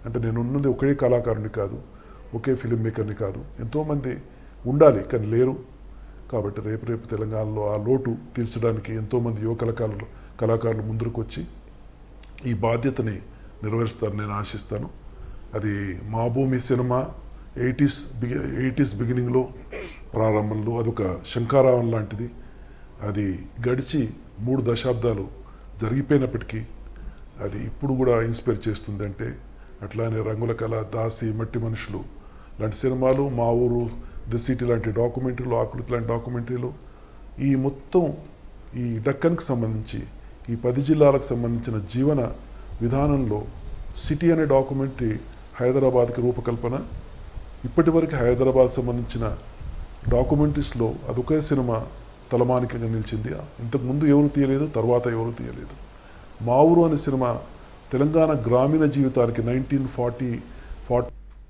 అంటే నేను ఉన్నది ఒకే కళాకారుని కాదు ఒకే ఫిలిం మేకర్ని కాదు ఎంతోమంది ఉండాలి కానీ లేరు కాబట్టి రేపు రేపు తెలంగాణలో ఆ లోటు తీర్చడానికి ఎంతోమంది యువ కళాకారులు కళాకారులు ముందుకు వచ్చి ఈ బాధ్యతని నెరవేరుస్తారని నేను ఆశిస్తాను అది మా భూమి సినిమా ఎయిటీస్ బిగి ఎయిటీస్ బిగినింగ్లో ప్రారంభంలో అదొక శంకారావం లాంటిది అది గడిచి మూడు దశాబ్దాలు జరిగిపోయినప్పటికీ అది ఇప్పుడు కూడా ఇన్స్పైర్ చేస్తుంది అంటే అట్లానే రంగుల కళ దాసి మట్టి మనుషులు లాంటి సినిమాలు మా ఊరు ది సిటీ లాంటి డాక్యుమెంటరీలు ఆకృతి లాంటి డాక్యుమెంటరీలు ఈ మొత్తం ఈ డక్కన్కి సంబంధించి ఈ పది జిల్లాలకు సంబంధించిన జీవన విధానంలో సిటీ అనే డాక్యుమెంటరీ హైదరాబాద్కి రూపకల్పన ఇప్పటివరకు హైదరాబాద్ సంబంధించిన డాక్యుమెంటరీస్లో అదొకే సినిమా తలమానికంగా నిలిచింది ఇంతకు ముందు ఎవరు తీయలేదు తర్వాత ఎవరు తీయలేదు మా ఊరు అనే సినిమా తెలంగాణ గ్రామీణ జీవితానికి నైన్టీన్ ఫార్టీ ఫార్టీ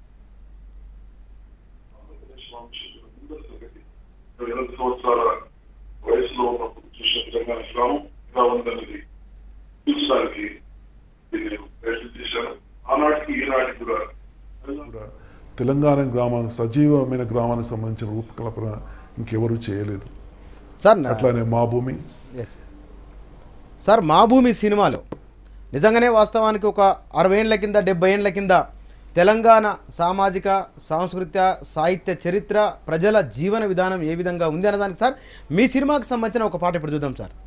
ఇరవై సంవత్సరాల వయసులో ఉన్నప్పుడు చూసిన తెలంగాణ గ్రామం ఇలా ఉందన్నది చూసడానికి నేను ప్రయత్నం చేశాను ఆనాటికి ఈనాటికి కూడా కూడా తెలంగాణ గ్రామ సజీవమైన గ్రామానికి సంబంధించిన రూపకల్పన ఇంకెవరూ చేయలేదు సార్ నా- అట్లానే మా భూమి ఎస్ సార్ మా భూమి సినిమాలో నిజంగానే వాస్తవానికి ఒక అరవై ఏళ్ళ కింద డెబ్బై ఏళ్ళ కింద తెలంగాణ సామాజిక సాంస్కృతిక సాహిత్య చరిత్ర ప్రజల జీవన విధానం ఏ విధంగా ఉంది అన్నదానికి సార్ మీ సినిమాకి సంబంధించిన ఒక పాట ఇప్పుడు చూద్దాం సార్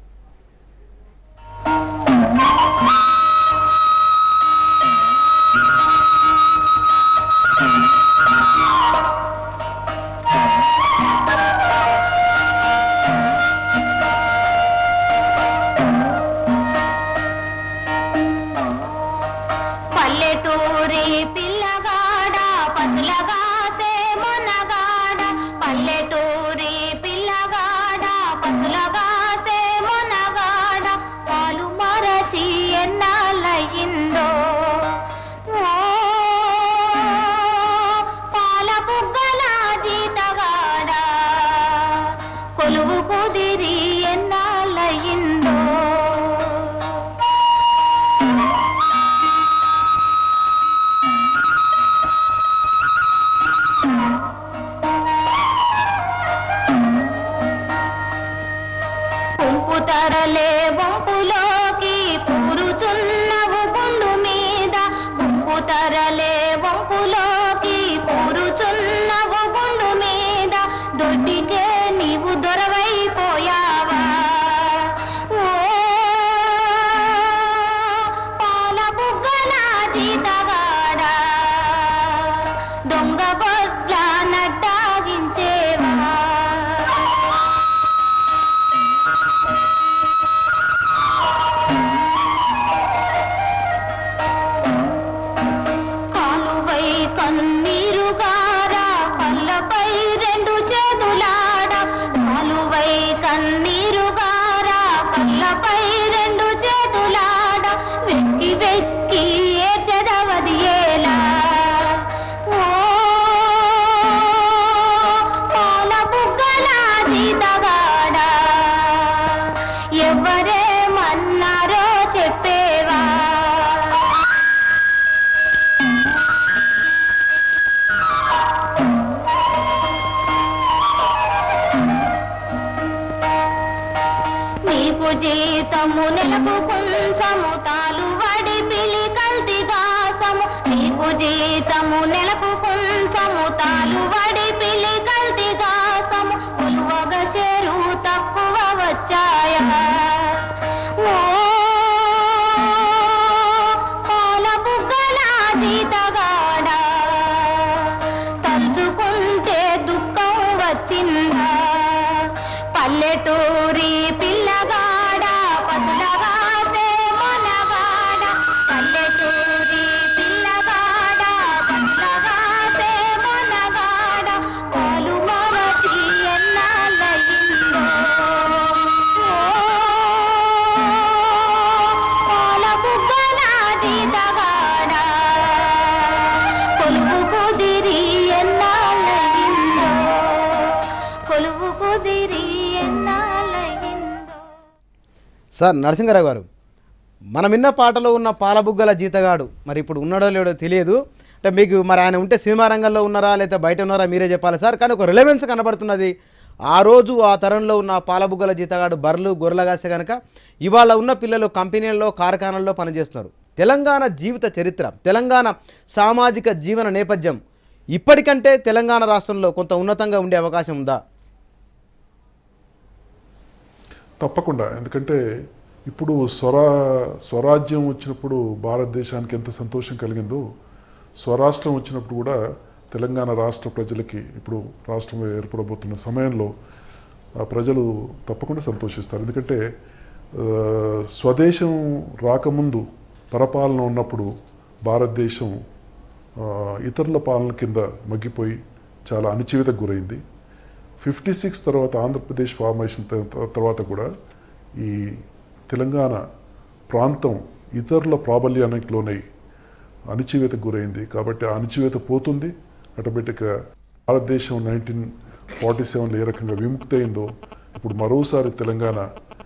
పల్లెటూరి పిల్లగాడ పసులగాసే మొనగాడ పల్లెటూరి పిల్లగాడ పసులగాసే మొనగాడ పాలు మరచి ఎన్నాళ్ళయిందో ఓ, పాల బుగ్గల జీతగాడ కొలువు కుదిరి ఎన్నాళ్ళయిందో పుంపు తరలే వంపులోకి కూరుచున్నవు గుండు మీద పుంపు తరలే వంపులోకి కూరుచున్నవు గుండు మీద దొడ్డికే నీవు దొరవైపోయావా ఓ పాల బుగ్గల జీతగాడా దొంగ గొడ్ల నట్టాగించేవా కాలువై కన్నీరుగారా కళ్ళపై రెండు చేతులాడ కాలువై కన్నీరుగారా కళ్ళపై రెండు చేతులాడ వెక్కి వెక్కి ఏ చెదవది ఏలా ఓ పాల బుగ్గల జీతగాడ ఎవరేమన్నారో చెప్పేవా నీకు జీతము నెలకు కొంచెము తాలు వడి పిలి కల్తి దాసము నీకు జీతము నెలకు కొంచెము తాలు వడి పిలి కల్తి దాసము కొలువగ షేరు తక్కువ వచ్చాయా ఓ పాల బుగ్గల జీతగాడా తలుచుకుంటే దుఃఖం వచ్చిందా పల్లెటూరి పిల్లగాడ పసులగాసే మొనగాడ పల్లెటూరి పిల్లగాడ పసులగాసే మొనగాడ పాలు మరచి ఎన్నాళ్ళయిందో ఓ, పాల బుగ్గల జీతగాడ కొలువు కుదిరి ఎన్నాళ్ళయిందో కొలువు కుదిరి ఎన్నాళ్ళయిందో సార్ నరసింహారావు గారు మనం విన్న పాటలో ఉన్న పాలబుగ్గల జీతగాడు మరి ఇప్పుడు ఉన్నాడో లేడో తెలియదు అంటే మీకు మరి ఆయన ఉంటే సినిమా రంగంలో ఉన్నారా లేదా బయట ఉన్నారా మీరే చెప్పాలి సార్ కానీ ఒక రిలవెన్స్ కనబడుతున్నది ఆ రోజు ఆ తరంలో ఉన్న పాలబుగ్గల జీతగాడు బర్రెలు గొర్రెలు కాస్తే కనుక ఇవాళ ఉన్న పిల్లలు కంపెనీల్లో కార్ఖానాల్లో పనిచేస్తున్నారు తెలంగాణ జీవిత చరిత్ర తెలంగాణ సామాజిక జీవన నేపథ్యం ఇప్పటికంటే తెలంగాణ రాష్ట్రంలో కొంత ఉన్నతంగా ఉండే అవకాశం ఉందా తప్పకుండా ఎందుకంటే ఇప్పుడు స్వరా స్వరాజ్యం వచ్చినప్పుడు భారతదేశానికి ఎంత సంతోషం కలిగిందో స్వరాష్ట్రం వచ్చినప్పుడు కూడా తెలంగాణ రాష్ట్ర ప్రజలకి ఇప్పుడు రాష్ట్రం ఏర్పడబోతున్న సమయంలో ఆ ప్రజలు తప్పకుండా సంతోషిస్తారు ఎందుకంటే ఆ, స్వదేశం రాకముందు పరపాలన ఉన్నప్పుడు భారతదేశం ఆ, ఇతరుల పాలన కింద మగ్గిపోయి చాలా అణచివేతకు గురైంది ఫిఫ్టీ సిక్స్ తర్వాత ఆంధ్రప్రదేశ్ ఫార్మేషన్ త- తర్వాత కూడా ఈ తెలంగాణ ప్రాంతం ఇతరుల ప్రాబల్యానికి లోనై అణచివేతకు గురైంది కాబట్టి ఆ అణచివేత పోతుంది ఆటోమేటిక్గా భారతదేశం నైన్టీన్ ఫార్టీ సెవెన్లో ఏ రకంగా విముక్తి అయిందో ఇప్పుడు మరోసారి తెలంగాణ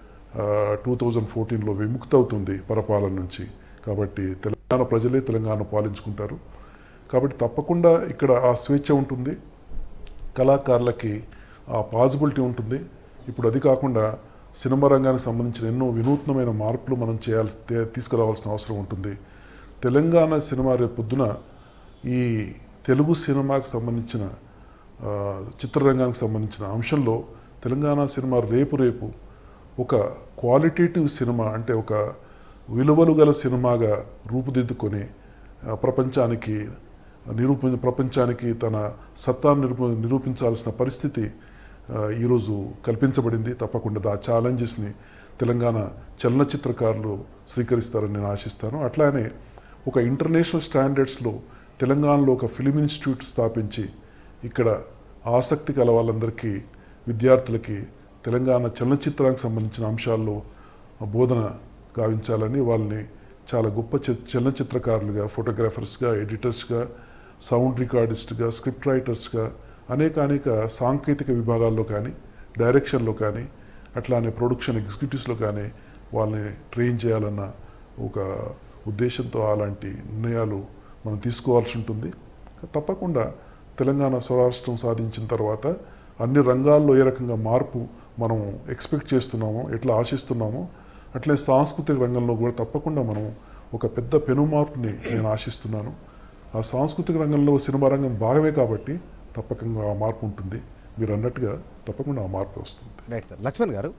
టూ థౌజండ్ ఫోర్టీన్లో విముక్తి అవుతుంది పరపాలన నుంచి కాబట్టి తెలంగాణ ప్రజలే తెలంగాణ పాలించుకుంటారు కాబట్టి తప్పకుండా ఇక్కడ ఆ స్వేచ్ఛ ఉంటుంది కళాకారులకి ఆ పాసిబిలిటీ ఉంటుంది ఇప్పుడు అది కాకుండా సినిమా రంగానికి సంబంధించిన ఎన్నో వినూత్నమైన మార్పులు మనం చేయాల్సి తే- తీసుకురావాల్సిన అవసరం ఉంటుంది తెలంగాణ సినిమా రేపు పొద్దున ఈ తెలుగు సినిమాకి సంబంధించిన ఆ, చిత్రరంగానికి సంబంధించిన అంశంలో తెలంగాణ సినిమా రేపు రేపు ఒక క్వాలిటేటివ్ సినిమా అంటే ఒక విలువలు గల సినిమాగా రూపుదిద్దుకొని ఆ, ప్రపంచానికి నిరూప ప్రపంచానికి తన సత్తాను నిరూప నిరూపించాల్సిన పరిస్థితి ఆ, ఈరోజు కల్పించబడింది తప్పకుండా ఆ ఛాలెంజెస్ని తెలంగాణ చలనచిత్రకారులు స్వీకరిస్తారని నేను ఆశిస్తాను అట్లానే ఒక ఇంటర్నేషనల్ స్టాండర్డ్స్లో తెలంగాణలో ఒక ఫిలిం ఇన్స్టిట్యూట్ స్థాపించి ఇక్కడ ఆసక్తి కల వాళ్ళందరికీ విద్యార్థులకి తెలంగాణ చలనచిత్రానికి సంబంధించిన అంశాల్లో బోధన గావించాలని వాళ్ళని చాలా గొప్ప చి- చలనచిత్రకారులుగా ఫోటోగ్రాఫర్స్గా ఎడిటర్స్గా సౌండ్ రికార్డిస్ట్గా స్క్రిప్ట్ రైటర్స్గా అనేక అనేక సాంకేతిక విభాగాల్లో కానీ డైరెక్షన్లో కానీ అట్లానే ప్రొడక్షన్ ఎగ్జిక్యూటివ్స్లో కానీ వాళ్ళని ట్రైన్ చేయాలన్న ఒక ఉద్దేశంతో అలాంటి నిర్ణయాలు మనం తీసుకోవాల్సి ఉంటుంది తప్పకుండా తెలంగాణ స్వరాష్ట్రం సాధించిన తర్వాత అన్ని రంగాల్లో ఏ రకంగా మార్పు మనం ఎక్స్పెక్ట్ చేస్తున్నామో ఎట్లా ఆశిస్తున్నామో అట్లే సాంస్కృతిక రంగంలో కూడా తప్పకుండా మనం ఒక పెద్ద పెను మార్పుని నేను ఆశిస్తున్నాను ఆ సాంస్కృతిక రంగంలో సినిమా రంగం భాగమే కాబట్టి తప్పకుండా ఆ మార్పు ఉంటుంది మీరు అన్నట్టుగా తప్పకుండా ఆ మార్పు వస్తుంది రైట్ సార్ లక్ష్మణ్ గారు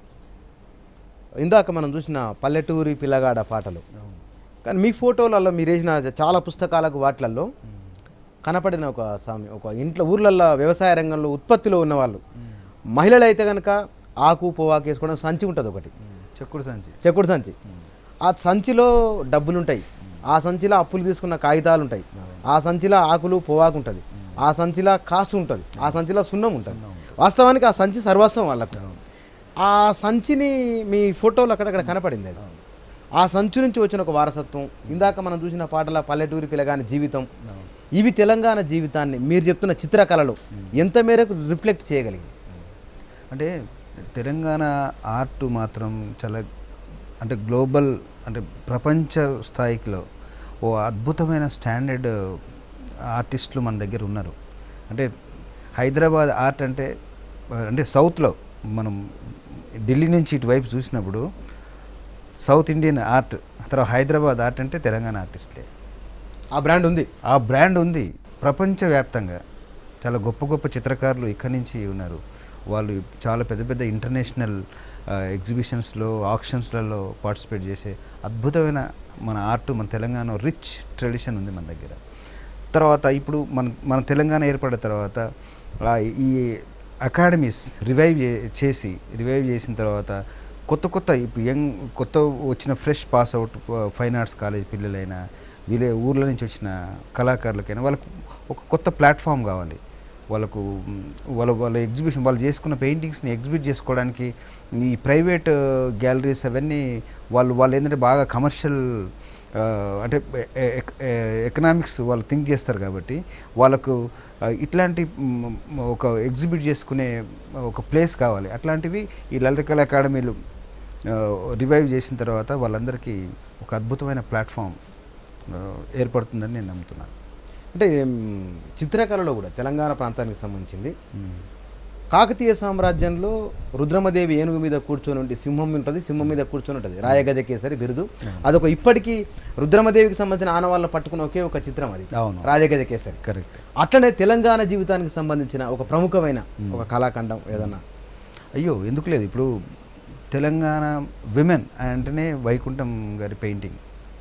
ఇందాక మనం చూసిన పల్లెటూరి పిల్లగాడ పాటలు కానీ మీ ఫోటోలలో మీరు వేసిన చాలా పుస్తకాలకు వాటిలలో కనపడిన ఒక సామి ఒక ఇంట్లో ఊర్లల్లో వ్యవసాయ రంగంలో ఉత్పత్తిలో ఉన్నవాళ్ళు మహిళలు అయితే కనుక ఆకు పోవాకు వేసుకోవడం సంచి ఉంటుంది ఒకటి చెక్కుడు సంచి చెక్కుడు సంచి ఆ సంచిలో డబ్బులు ఉంటాయి ఆ సంచిలో అప్పులు తీసుకున్న కాగితాలు ఉంటాయి ఆ సంచిలో ఆకులు పోవాకు ఉంటుంది ఆ సంచిలో కాసు ఉంటుంది ఆ సంచిలో సున్నం ఉంటుంది వాస్తవానికి ఆ సంచి సర్వస్వం వాళ్ళకు ఆ సంచిని మీ ఫోటోలు అక్కడక్కడ కనపడింది అది ఆ సంచి నుంచి వచ్చిన ఒక వారసత్వం ఇందాక మనం చూసిన పాటల పల్లెటూరి పిల్లగాని జీవితం ఇవి తెలంగాణ జీవితాన్ని మీరు చెప్తున్న చిత్రకళలో ఎంత మేరకు రిఫ్లెక్ట్ చేయగలిగింది అంటే తెలంగాణ ఆర్ట్ మాత్రం చాలా అంటే గ్లోబల్ అంటే ప్రపంచ స్థాయిలో ఓ అద్భుతమైన స్టాండర్డ్ ఆర్టిస్టులు మన దగ్గర ఉన్నారు అంటే హైదరాబాద్ ఆర్ట్ అంటే అంటే సౌత్లో మనం ఢిల్లీ నుంచి ఇటువైపు చూసినప్పుడు సౌత్ ఇండియన్ ఆర్ట్ తర్వాత హైదరాబాద్ ఆర్ట్ అంటే తెలంగాణ ఆర్టిస్ట్లే ఆ బ్రాండ్ ఉంది ఆ బ్రాండ్ ఉంది ప్రపంచవ్యాప్తంగా చాలా గొప్ప గొప్ప చిత్రకారులు ఇక్కడి నుంచి ఉన్నారు వాళ్ళు చాలా పెద్ద పెద్ద ఇంటర్నేషనల్ ఎగ్జిబిషన్స్లో ఆక్షన్స్లలో పార్టిసిపేట్ చేసే అద్భుతమైన మన ఆర్ట్ మన తెలంగాణ రిచ్ ట్రెడిషన్ ఉంది మన దగ్గర తర్వాత ఇప్పుడు మన మన తెలంగాణ ఏర్పడిన తర్వాత ఆ ఈ అకాడమీస్ రివైవ్ చేసి రివైవ్ చేసిన తర్వాత కొత్త కొత్త ఇప్పుడు యంగ్ కొత్త వచ్చిన fresh pass out fine arts college పిల్లలైనా వీళ్ళ ఊర్ల నుంచి వచ్చిన కళాకారులకైనా వాళ్ళకు ఒక కొత్త ప్లాట్ఫామ్ కావాలి వాళ్ళకు మ్, వాళ్ళ వాళ్ళ ఎగ్జిబిషన్ వాళ్ళు చేసుకున్న పెయింటింగ్స్ని ఎగ్జిబిట్ చేసుకోవడానికి ఈ ప్రైవేట్ గ్యాలరీస్ అవన్నీ వాళ్ళు వాళ్ళు ఏంటంటే బాగా కమర్షియల్ అంటే ఎకనామిక్స్ వాళ్ళు థింక్ చేస్తారు కాబట్టి వాళ్ళకు ఆ, ఇట్లాంటి మ్, ఒక ఎగ్జిబిట్ చేసుకునే ఒక ప్లేస్ కావాలి అట్లాంటివి ఈ లలిత కళా అకాడమీలు రివైవ్ చేసిన తర్వాత వాళ్ళందరికీ ఒక అద్భుతమైన ప్లాట్ఫామ్ ఏర్పడుతుందని నేను నమ్ముతున్నాను అంటే మ్, చిత్రకళలో కూడా తెలంగాణ ప్రాంతానికి సంబంధించింది కాకతీయ సామ్రాజ్యంలో రుద్రమదేవి ఏనుగు మీద కూర్చొని ఉంటే సింహం ఉంటుంది సింహం మీద కూర్చొని ఉంటుంది రాయగజకేసరి బిరుదు అదొక ఇప్పటికీ రుద్రమదేవికి సంబంధించిన ఆనవాళ్ళ పట్టుకున్న ఒకే ఒక చిత్రం అది అవును. రాజగజకేసరి కరెక్ట్ అట్లనే తెలంగాణ జీవితానికి సంబంధించిన ఒక ప్రముఖమైన ఒక కళాఖండం ఏదన్నా అయ్యో ఎందుకు లేదు ఇప్పుడు తెలంగాణ విమెన్ అంటేనే వైకుంఠం గారి పెయింటింగ్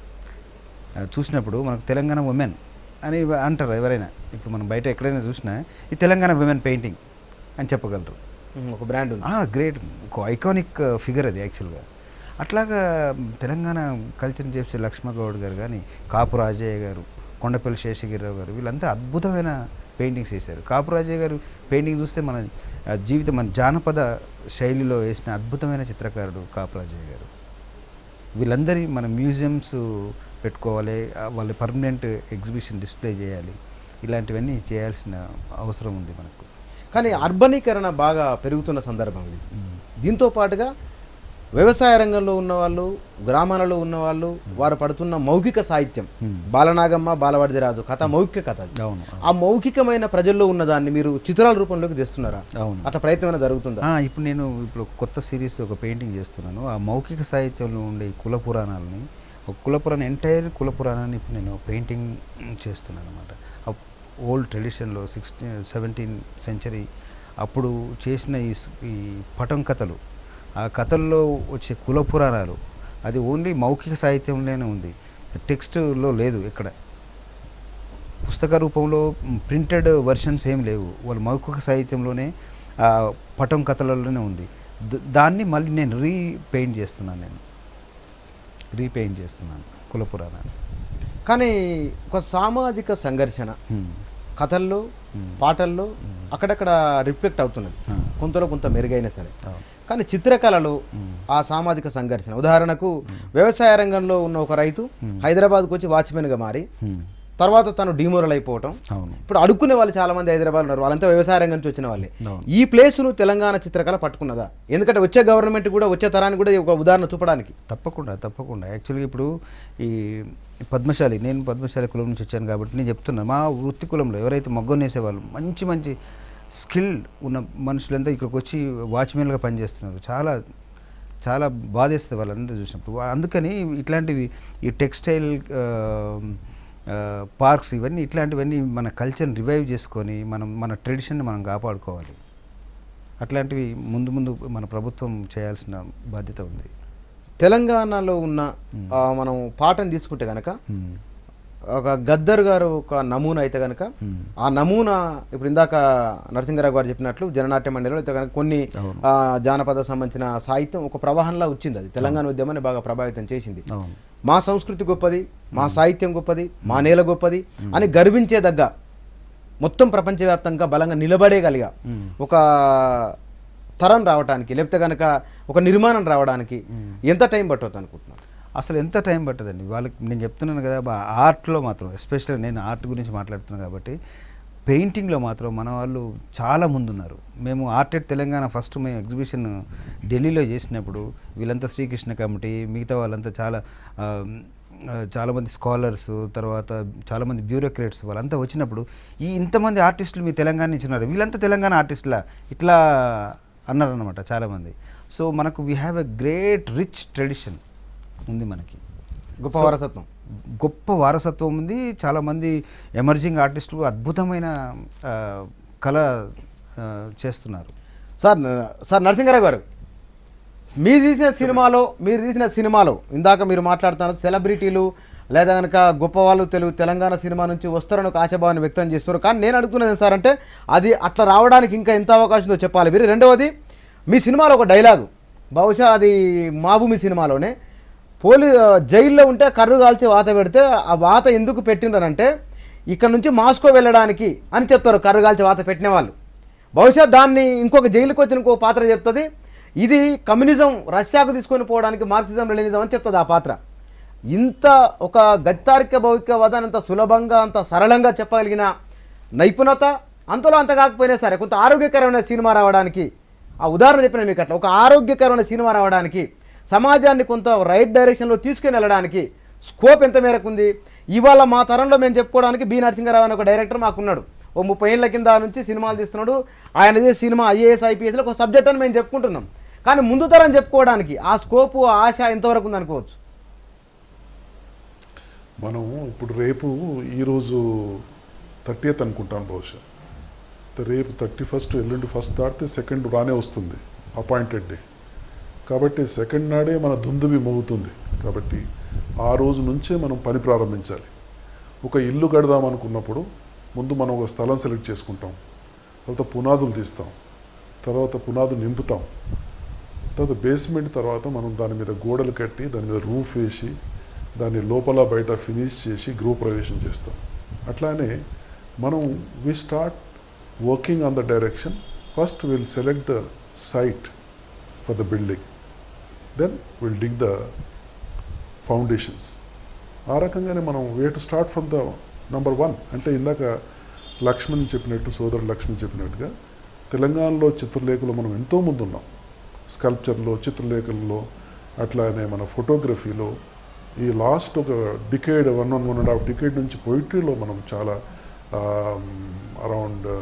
ఆ, చూసినప్పుడు మనకు తెలంగాణ ఉమెన్ అని అంటారు ఎవరైనా ఇప్పుడు మనం బయట ఎక్కడైనా చూసినా ఈ తెలంగాణ విమెన్ పెయింటింగ్ అని చెప్పగలరు మ్, ఒక బ్రాండ్ ఉంది గ్రేట్ ఒక ఐకానిక్ ఫిగర్ అది యాక్చువల్గా అట్లాగా తెలంగాణ కల్చర్ని చేసే లక్ష్మగౌడ్ గారు కానీ కాపు రాజయ్య గారు కొండపల్లి శేషగిరిరావు గారు వీళ్ళంతా అద్భుతమైన పెయింటింగ్స్ వేశారు కాపు రాజయ్య గారు పెయింటింగ్ చూస్తే మన ఆ, జీవితం మన జానపద శైలిలో వేసిన అద్భుతమైన చిత్రకారుడు కాపు రాజయ్య గారు వీళ్ళందరి మన మ్యూజియంస్ పెట్టుకోవాలి ఆ, వాళ్ళ పర్మనెంట్ ఎగ్జిబిషన్ డిస్ప్లే చేయాలి ఇలాంటివన్నీ చేయాల్సిన అవసరం ఉంది మనకు కానీ అర్బనీకరణ బాగా పెరుగుతున్న సందర్భం ఇది దీంతో పాటుగా వ్యవసాయ రంగంలో ఉన్నవాళ్ళు గ్రామాలలో ఉన్నవాళ్ళు వారు పడుతున్న మౌఖిక సాహిత్యం బాలనాగమ్మ బాలవాడిది రాజు కథ మౌఖిక కథ అది. అవును ఆ మౌఖికమైన ప్రజల్లో ఉన్నదాన్ని మీరు చిత్రాల రూపంలోకి తెస్తున్నారా అవును అట్లా ప్రయత్నం ఏమైనా జరుగుతుందా ఆ, ఇప్పుడు నేను ఇప్పుడు కొత్త సిరీస్ ఒక పెయింటింగ్ చేస్తున్నాను ఆ మౌఖిక సాహిత్యంలో ఉండే ఈ కుల పురాణాలని ఒక కుల పురాణం ఎంటైర్ కుల పురాణాన్ని ఇప్పుడు నేను పెయింటింగ్ చేస్తున్నాను అనమాట ఆ ఓల్డ్ ట్రెడిషన్లో సిక్స్టీన్ సెవెంటీన్ సెంచరీ అప్పుడు చేసిన ఈ స్- ఈ పటం కథలు ఆ కథల్లో వచ్చే కుల పురాణాలు అది ఓన్లీ మౌఖిక సాహిత్యంలోనే ఉంది టెక్స్ట్లో లేదు ఇక్కడ పుస్తక రూపంలో ప్రింటెడ్ వర్షన్స్ ఏం లేవు వాళ్ళు మౌఖిక సాహిత్యంలోనే ఆ, పటం కథలలోనే ఉంది ద- దాన్ని మళ్ళీ నేను రీపెయింట్ చేస్తున్నాను నేను రీపెయింట్ చేస్తున్నాను కుల పురాణాన్ని కానీ ఒక సామాజిక సంఘర్షణ హ్మ్. కథల్లో పాటల్లో అక్కడక్కడ రిఫ్లెక్ట్ అవుతున్నది ఆ. కొంతలో కొంత మెరుగైనా సరే అవును. కానీ చిత్రకళలో ఆ సామాజిక సంఘర్షణ ఉదాహరణకు వ్యవసాయ రంగంలో ఉన్న ఒక రైతు హైదరాబాద్కు వచ్చి వాచ్మెన్గా మారి హ్మ్. తర్వాత తను డిమోరల్ అయిపోవటం అవును ఇప్పుడు అడుక్కునే వాళ్ళు చాలా మంది హైదరాబాద్ ఉన్నారు వాళ్ళంతా వ్యవసాయ రంగం నుంచి వచ్చిన వాళ్ళే అవును. ఈ ప్లేస్ను తెలంగాణ చిత్రకళ పట్టుకున్నదా ఎందుకంటే వచ్చే గవర్నమెంట్ కూడా వచ్చే తరానికి కూడా ఒక ఉదాహరణ చూపడానికి తప్పకుండా తప్పకుండా యాక్చువల్గా ఇప్పుడు ఈ పద్మశాలి నేను పద్మశాలి కులం నుంచి వచ్చాను కాబట్టి నేను చెప్తున్నా మా వృత్తి కులంలో ఎవరైతే మగ్గం వేసేవాళ్ళు మంచి మంచి స్కిల్ ఉన్న మనుషులంతా ఇక్కడికి వచ్చి వాచ్మెన్గా పనిచేస్తున్నారు చాలా చాలా బాధేస్తుంది వాళ్ళంతా చూసినప్పుడు వా- అందుకని ఇట్లాంటివి ఈ టెక్స్టైల్ పార్క్స్ ఇవన్నీ ఇట్లాంటివన్నీ మన కల్చర్ని రివైవ్ చేసుకొని మనం మన ట్రెడిషన్ని మనం కాపాడుకోవాలి అట్లాంటివి ముందు ముందు మన ప్రభుత్వం చేయాల్సిన బాధ్యత ఉంది తెలంగాణలో ఉన్న ఆ, మనం పాటను తీసుకుంటే కనుక హ్మ్. ఒక గద్దర్ గారు ఒక నమూనా అయితే కనుక ఆ నమూనా ఇప్పుడు ఇందాక నరసింహరావు గారు చెప్పినట్లు జననాట్య మండలిలో అయితే కనుక కొన్ని అవును. ఆ, జానపద సంబంధించిన సాహిత్యం ఒక ప్రవాహంలా వచ్చింది అది తెలంగాణ ఉద్యమాన్ని బాగా ప్రభావితం చేసింది అవును మా సంస్కృతి గొప్పది మా సాహిత్యం గొప్పది మా నేల గొప్పది అని గర్వించేదగ్గ మొత్తం ప్రపంచవ్యాప్తంగా బలంగా నిలబడేగలిగా ఒక తరం రావడానికి లేకపోతే కనుక ఒక నిర్మాణం రావడానికి ఎంత టైం పట్టవచ్చు అనుకుంటున్నాను అసలు ఎంత టైం పట్టదండి వాళ్ళకి నేను చెప్తున్నాను కదా బా- ఆర్ట్లో మాత్రం ఎస్పెషల్లీ నేను ఆర్ట్ గురించి మాట్లాడుతున్నాను కాబట్టి పెయింటింగ్లో మాత్రం మన వాళ్ళు చాలా ముందున్నారు మేము ఆర్టెడ్ తెలంగాణ ఫస్ట్ మేము ఎగ్జిబిషన్ ఢిల్లీలో చేసినప్పుడు వీళ్ళంతా శ్రీకృష్ణ కమిటీ మిగతా వాళ్ళంతా చాలా ఆ, ఆ, చాలామంది స్కాలర్స్ తర్వాత చాలామంది బ్యూరోక్రేట్స్ వాళ్ళంతా వచ్చినప్పుడు ఈ ఇంతమంది ఆర్టిస్టులు మీ తెలంగాణ నుంచి ఉన్నారు వీళ్ళంతా తెలంగాణ ఆర్టిస్టులా ఇట్లా అన్నారనమాట చాలామంది సో మనకు we have a great rich tradition ఉంది మనకి గొప్ప So, వారసత్వం గొప్ప వారసత్వం ఉంది చాలామంది ఎమర్జింగ్ ఆర్టిస్టులు అద్భుతమైన ఆ, కళ ఆ, చేస్తున్నారు సార్ న- సార్ నరసింహరావు గారు మీరు తీసిన సినిమాలో మీరు తీసిన సినిమాలో ఇందాక మీరు మాట్లాడుతున్నారు సెలబ్రిటీలు లేదా కనుక గొప్ప వాళ్ళు తెలుగు తెలంగాణ సినిమా నుంచి వస్తారని ఒక ఆశాభావాన్ని వ్యక్తం చేస్తున్నారు కానీ నేను అడుగుతున్నది సార్ అంటే అది అట్లా రావడానికి ఇంకా ఎంత అవకాశం ఉందో చెప్పాలి మీరు రెండవది మీ సినిమాలో ఒక డైలాగు బహుశా అది మా భూమి సినిమాలోనే పోలీ జైల్లో ఉంటే కర్రు కాల్చి వాత పెడితే ఆ వాత ఎందుకు పెట్టిండ్రనంటే ఇక్కడ నుంచి మాస్కో వెళ్ళడానికి అని చెప్తారు కర్రు కాల్చి వాత పెట్టిన వాళ్ళు బహుశా దాన్ని ఇంకొక జైలుకి వచ్చిన ఇంకో పాత్ర చెప్తుంది ఇది కమ్యూనిజం రష్యాకు తీసుకొని పోవడానికి మార్క్సిజం లెనినిజం అని చెప్తుంది ఆ పాత్ర ఇంత ఒక గత్తారిక భౌతికవాదాన్ని అంత సులభంగా అంత సరళంగా చెప్పగలిగిన నైపుణత అంతలో అంత కాకపోయినా సరే కొంత ఆరోగ్యకరమైన సినిమా రావడానికి ఆ ఉదాహరణ చెప్పిన మీకు అట్లా ఒక ఆరోగ్యకరమైన సినిమా రావడానికి సమాజాన్ని కొంత రైట్ డైరెక్షన్లో తీసుకుని వెళ్ళడానికి స్కోప్ ఎంత మేరకు ఉంది ఇవాళ మా తరంలో మేము చెప్పుకోవడానికి బి నరసింహారావు అనే ఒక డైరెక్టర్ మాకున్నాడు ఓ ముప్పై ఏళ్ళ కింద నుంచి సినిమాలు తీస్తున్నాడు ఆయన చేసే సినిమా ఐఏఎస్ ఐపీఎస్లో ఒక సబ్జెక్ట్ అని మేము చెప్పుకుంటున్నాం కానీ ముందు తరం చెప్పుకోవడానికి ఆ స్కోపు ఆ ఆశ ఎంతవరకు ఉంది అనుకోవచ్చు మనం ఇప్పుడు రేపు ఈరోజు థర్టీయత్ అనుకుంటాను బహుశా అయితే రేపు థర్టీ ఫస్ట్ ఎల్లుండి ఫస్ట్ దాటితే సెకండ్ రానే వస్తుంది అపాయింటెడ్ డే కాబట్టి సెకండ్ నాడే మన దుందుబి మోగుతుంది కాబట్టి ఆ రోజు నుంచే మనం పని ప్రారంభించాలి ఒక ఇల్లు కడదాం అనుకున్నప్పుడు ముందు మనం ఒక స్థలం సెలెక్ట్ చేసుకుంటాం తర్వాత పునాదులు తీస్తాం తర్వాత పునాదులు నింపుతాం తర్వాత బేస్మెంట్ తర్వాత మనం దాని మీద గోడలు కట్టి దాని మీద రూఫ్ వేసి దాన్ని లోపల బయట ఫినిష్ చేసి గృహప్రవేశం చేస్తాం అట్లానే మనం we start working on the direction first will select the site for the building then will dig the foundations ఆ రకంగానే మనం way to start from the number one అంటే ఇందాక లక్ష్మణ్ చెప్పినట్టు సోదరుడు లక్ష్మణ్ చెప్పినట్టుగా తెలంగాణలో చిత్రలేఖలో మనం ఎంతో ముందు ఉన్నాం స్కల్ప్చర్లో చిత్రలేఖల్లో అట్లానే మన ఫోటోగ్రఫీలో ఈ లాస్ట్ ఒక decade one one one and half decade నుంచి పొయిటరీలో మనం చాలా అరౌండ్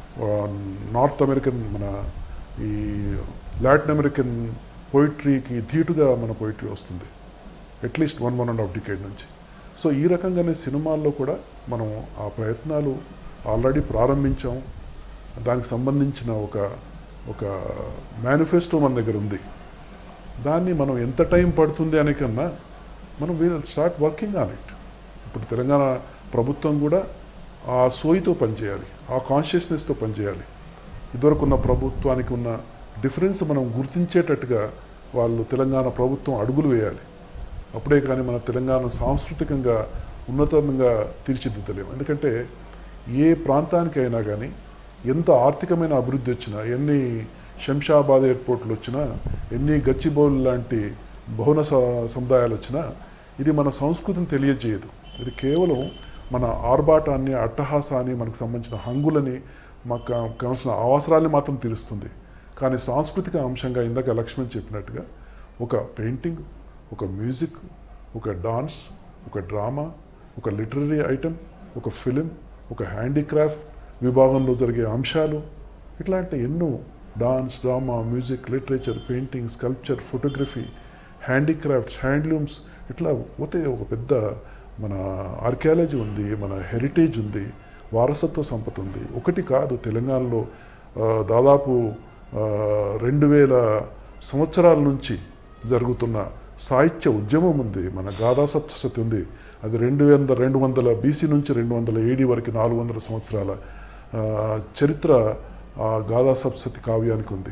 నార్త్ అమెరికన్ మన ఈ లాటిన్ అమెరికన్ పొయిటరీకి ధీటుగా మన పొయిటరీ వస్తుంది at least one one and half decade నుంచి సో ఈ రకంగానే సినిమాల్లో కూడా మనం ఆ ప్రయత్నాలు ఆల్రెడీ ప్రారంభించాం దానికి సంబంధించిన ఒక ఒక మేనిఫెస్టో మన దగ్గర ఉంది దాన్ని మనం ఎంత టైం పడుతుంది అనే కన్నా మనం will start working on it ఇప్పుడు తెలంగాణ ప్రభుత్వం కూడా ఆ సోయితో పనిచేయాలి ఆ కాన్షియస్నెస్తో పనిచేయాలి ఇదివరకు ఉన్న ప్రభుత్వానికి ఉన్న డిఫరెన్స్ మనం గుర్తించేటట్టుగా వాళ్ళు తెలంగాణ ప్రభుత్వం అడుగులు వేయాలి అప్పుడే కానీ మన తెలంగాణ సాంస్కృతికంగా ఉన్నతంగా తీర్చిదిద్దలేము ఎందుకంటే ఏ ప్రాంతానికైనా కానీ ఎంత ఆర్థికమైన అభివృద్ధి వచ్చినా ఎన్ని శంషాబాద్ ఎయిర్పోర్ట్లు వచ్చినా ఎన్ని గచ్చిబౌల్ లాంటి భవన స- సముదాయాలు వచ్చినా ఇది మన సంస్కృతిని తెలియజేయదు ఇది కేవలం మన ఆర్భాటాన్ని అట్టహాసాన్ని మనకు సంబంధించిన హంగులని మాకు కా- కావాల్సిన అవసరాన్ని మాత్రం తీరుస్తుంది కానీ సాంస్కృతిక అంశంగా ఇందాక లక్ష్మణ్ చెప్పినట్టుగా ఒక పెయింటింగ్ ఒక మ్యూజిక్ ఒక డాన్స్ ఒక డ్రామా ఒక లిటరరీ ఐటెం ఒక ఫిలిం ఒక హ్యాండీక్రాఫ్ట్ విభాగంలో జరిగే అంశాలు ఇట్లాంటి ఎన్నో dance drama music literature painting sculpture photography handicrafts handlooms ఇట్లా పోతే ఒక పెద్ద మన ఆర్కియాలజీ ఉంది మన హెరిటేజ్ ఉంది వారసత్వ సంపద ఉంది ఒకటి కాదు తెలంగాణలో ఆ, దాదాపు ఆ, రెండు వేల సంవత్సరాల నుంచి జరుగుతున్న సాహిత్య ఉద్యమం ఉంది మన గాథా సప్తశతి ఉంది అది రెండు వందల రెండు వందల బీసీ నుంచి రెండు వందల ఏడి వరకు నాలుగు వందల సంవత్సరాల ఆ, చరిత్ర ఆ గాథా సప్తశతి కావ్యానికి ఉంది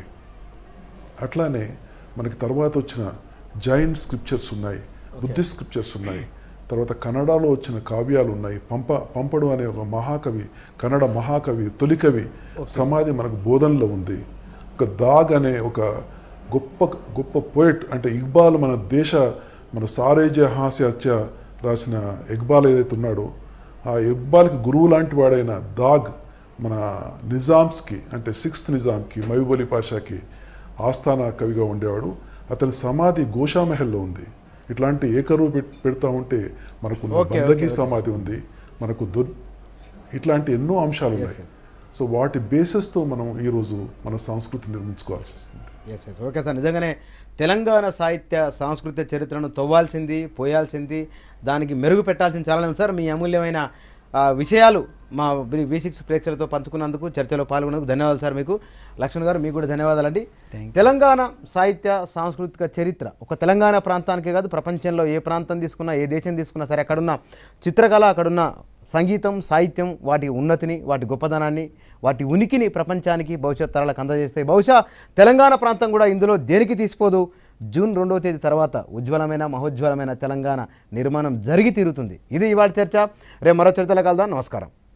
అట్లానే మనకి తర్వాత వచ్చిన జైన్ స్క్రిప్చర్స్ ఉన్నాయి బుద్ధిస్ట్ స్క్రిప్చర్స్ ఉన్నాయి తర్వాత కన్నడలో వచ్చిన కావ్యాలు ఉన్నాయి పంప పంపడు అనే ఒక మహాకవి కన్నడ మహాకవి తొలి కవి సమాధి మనకు బోధనలో ఉంది ఒక దాగ్ అనే ఒక గొప్ప గొప్ప పోయిట్ అంటే ఇక్బాల్ మన దేశ మన సారేజ హాస్యాత్య రాసిన ఇక్బాల్ ఏదైతే ఉన్నాడో ఆ ఇక్బాల్కి గురువు లాంటి వాడైన దాగ్ మన నిజామ్స్కి అంటే సిక్స్త్ నిజాంకి మహబూబ్ అలీ పాషాకి ఆస్థాన కవిగా ఉండేవాడు అతని సమాధి గోషామహల్లో ఉంది ఇట్లాంటి ఏకరువు పెట్ పెడతా ఉంటే మనకు Okay, బందకి okay, సమాధి ఉంది మనకు దుర్ ఇట్లాంటి ఎన్నో అంశాలు ఉన్నాయి సో వాటి బేసిస్తో మనం ఈరోజు మన సంస్కృతి నిర్మించుకోవాల్సి వస్తుంది ఎస్ ఎస్ ఓకే సార్ నిజంగానే తెలంగాణ సాహిత్య సాంస్కృతిక చరిత్రను తవ్వాల్సింది పోయాల్సింది దానికి మెరుగు పెట్టాల్సింది చాలా ఉంది సార్ మీ అమూల్యమైన ఆ, విషయాలు మా బీ సిక్స్ ప్రేక్షకులతో పంచుకున్నందుకు చర్చలో పాల్గొన్నందుకు ధన్యవాదాలు సార్ మీకు లక్ష్మణ్ గారు మీకు కూడా ధన్యవాదాలండి తెలంగాణ సాహిత్య సాంస్కృతిక చరిత్ర ఒక తెలంగాణ ప్రాంతానికే కాదు ప్రపంచంలో ఏ ప్రాంతం తీసుకున్నా ఏ దేశం తీసుకున్నా సరే అక్కడున్న చిత్రకళ అక్కడున్న సంగీతం సాహిత్యం వాటి ఉన్నతిని వాటి గొప్పదనాన్ని వాటి ఉనికిని ప్రపంచానికి భవిష్యత్ తరాలకు అందజేస్తాయి బహుశా తెలంగాణ ప్రాంతం కూడా ఇందులో దేనికి తీసిపోదు జూన్ రెండవ తేదీ తర్వాత ఉజ్వలమైన మహోజ్వలమైన తెలంగాణ నిర్మాణం జరిగి తీరుతుంది ఇది ఇవాళ చర్చ రేపు మరో చర్చలో కలుద్దాం నమస్కారం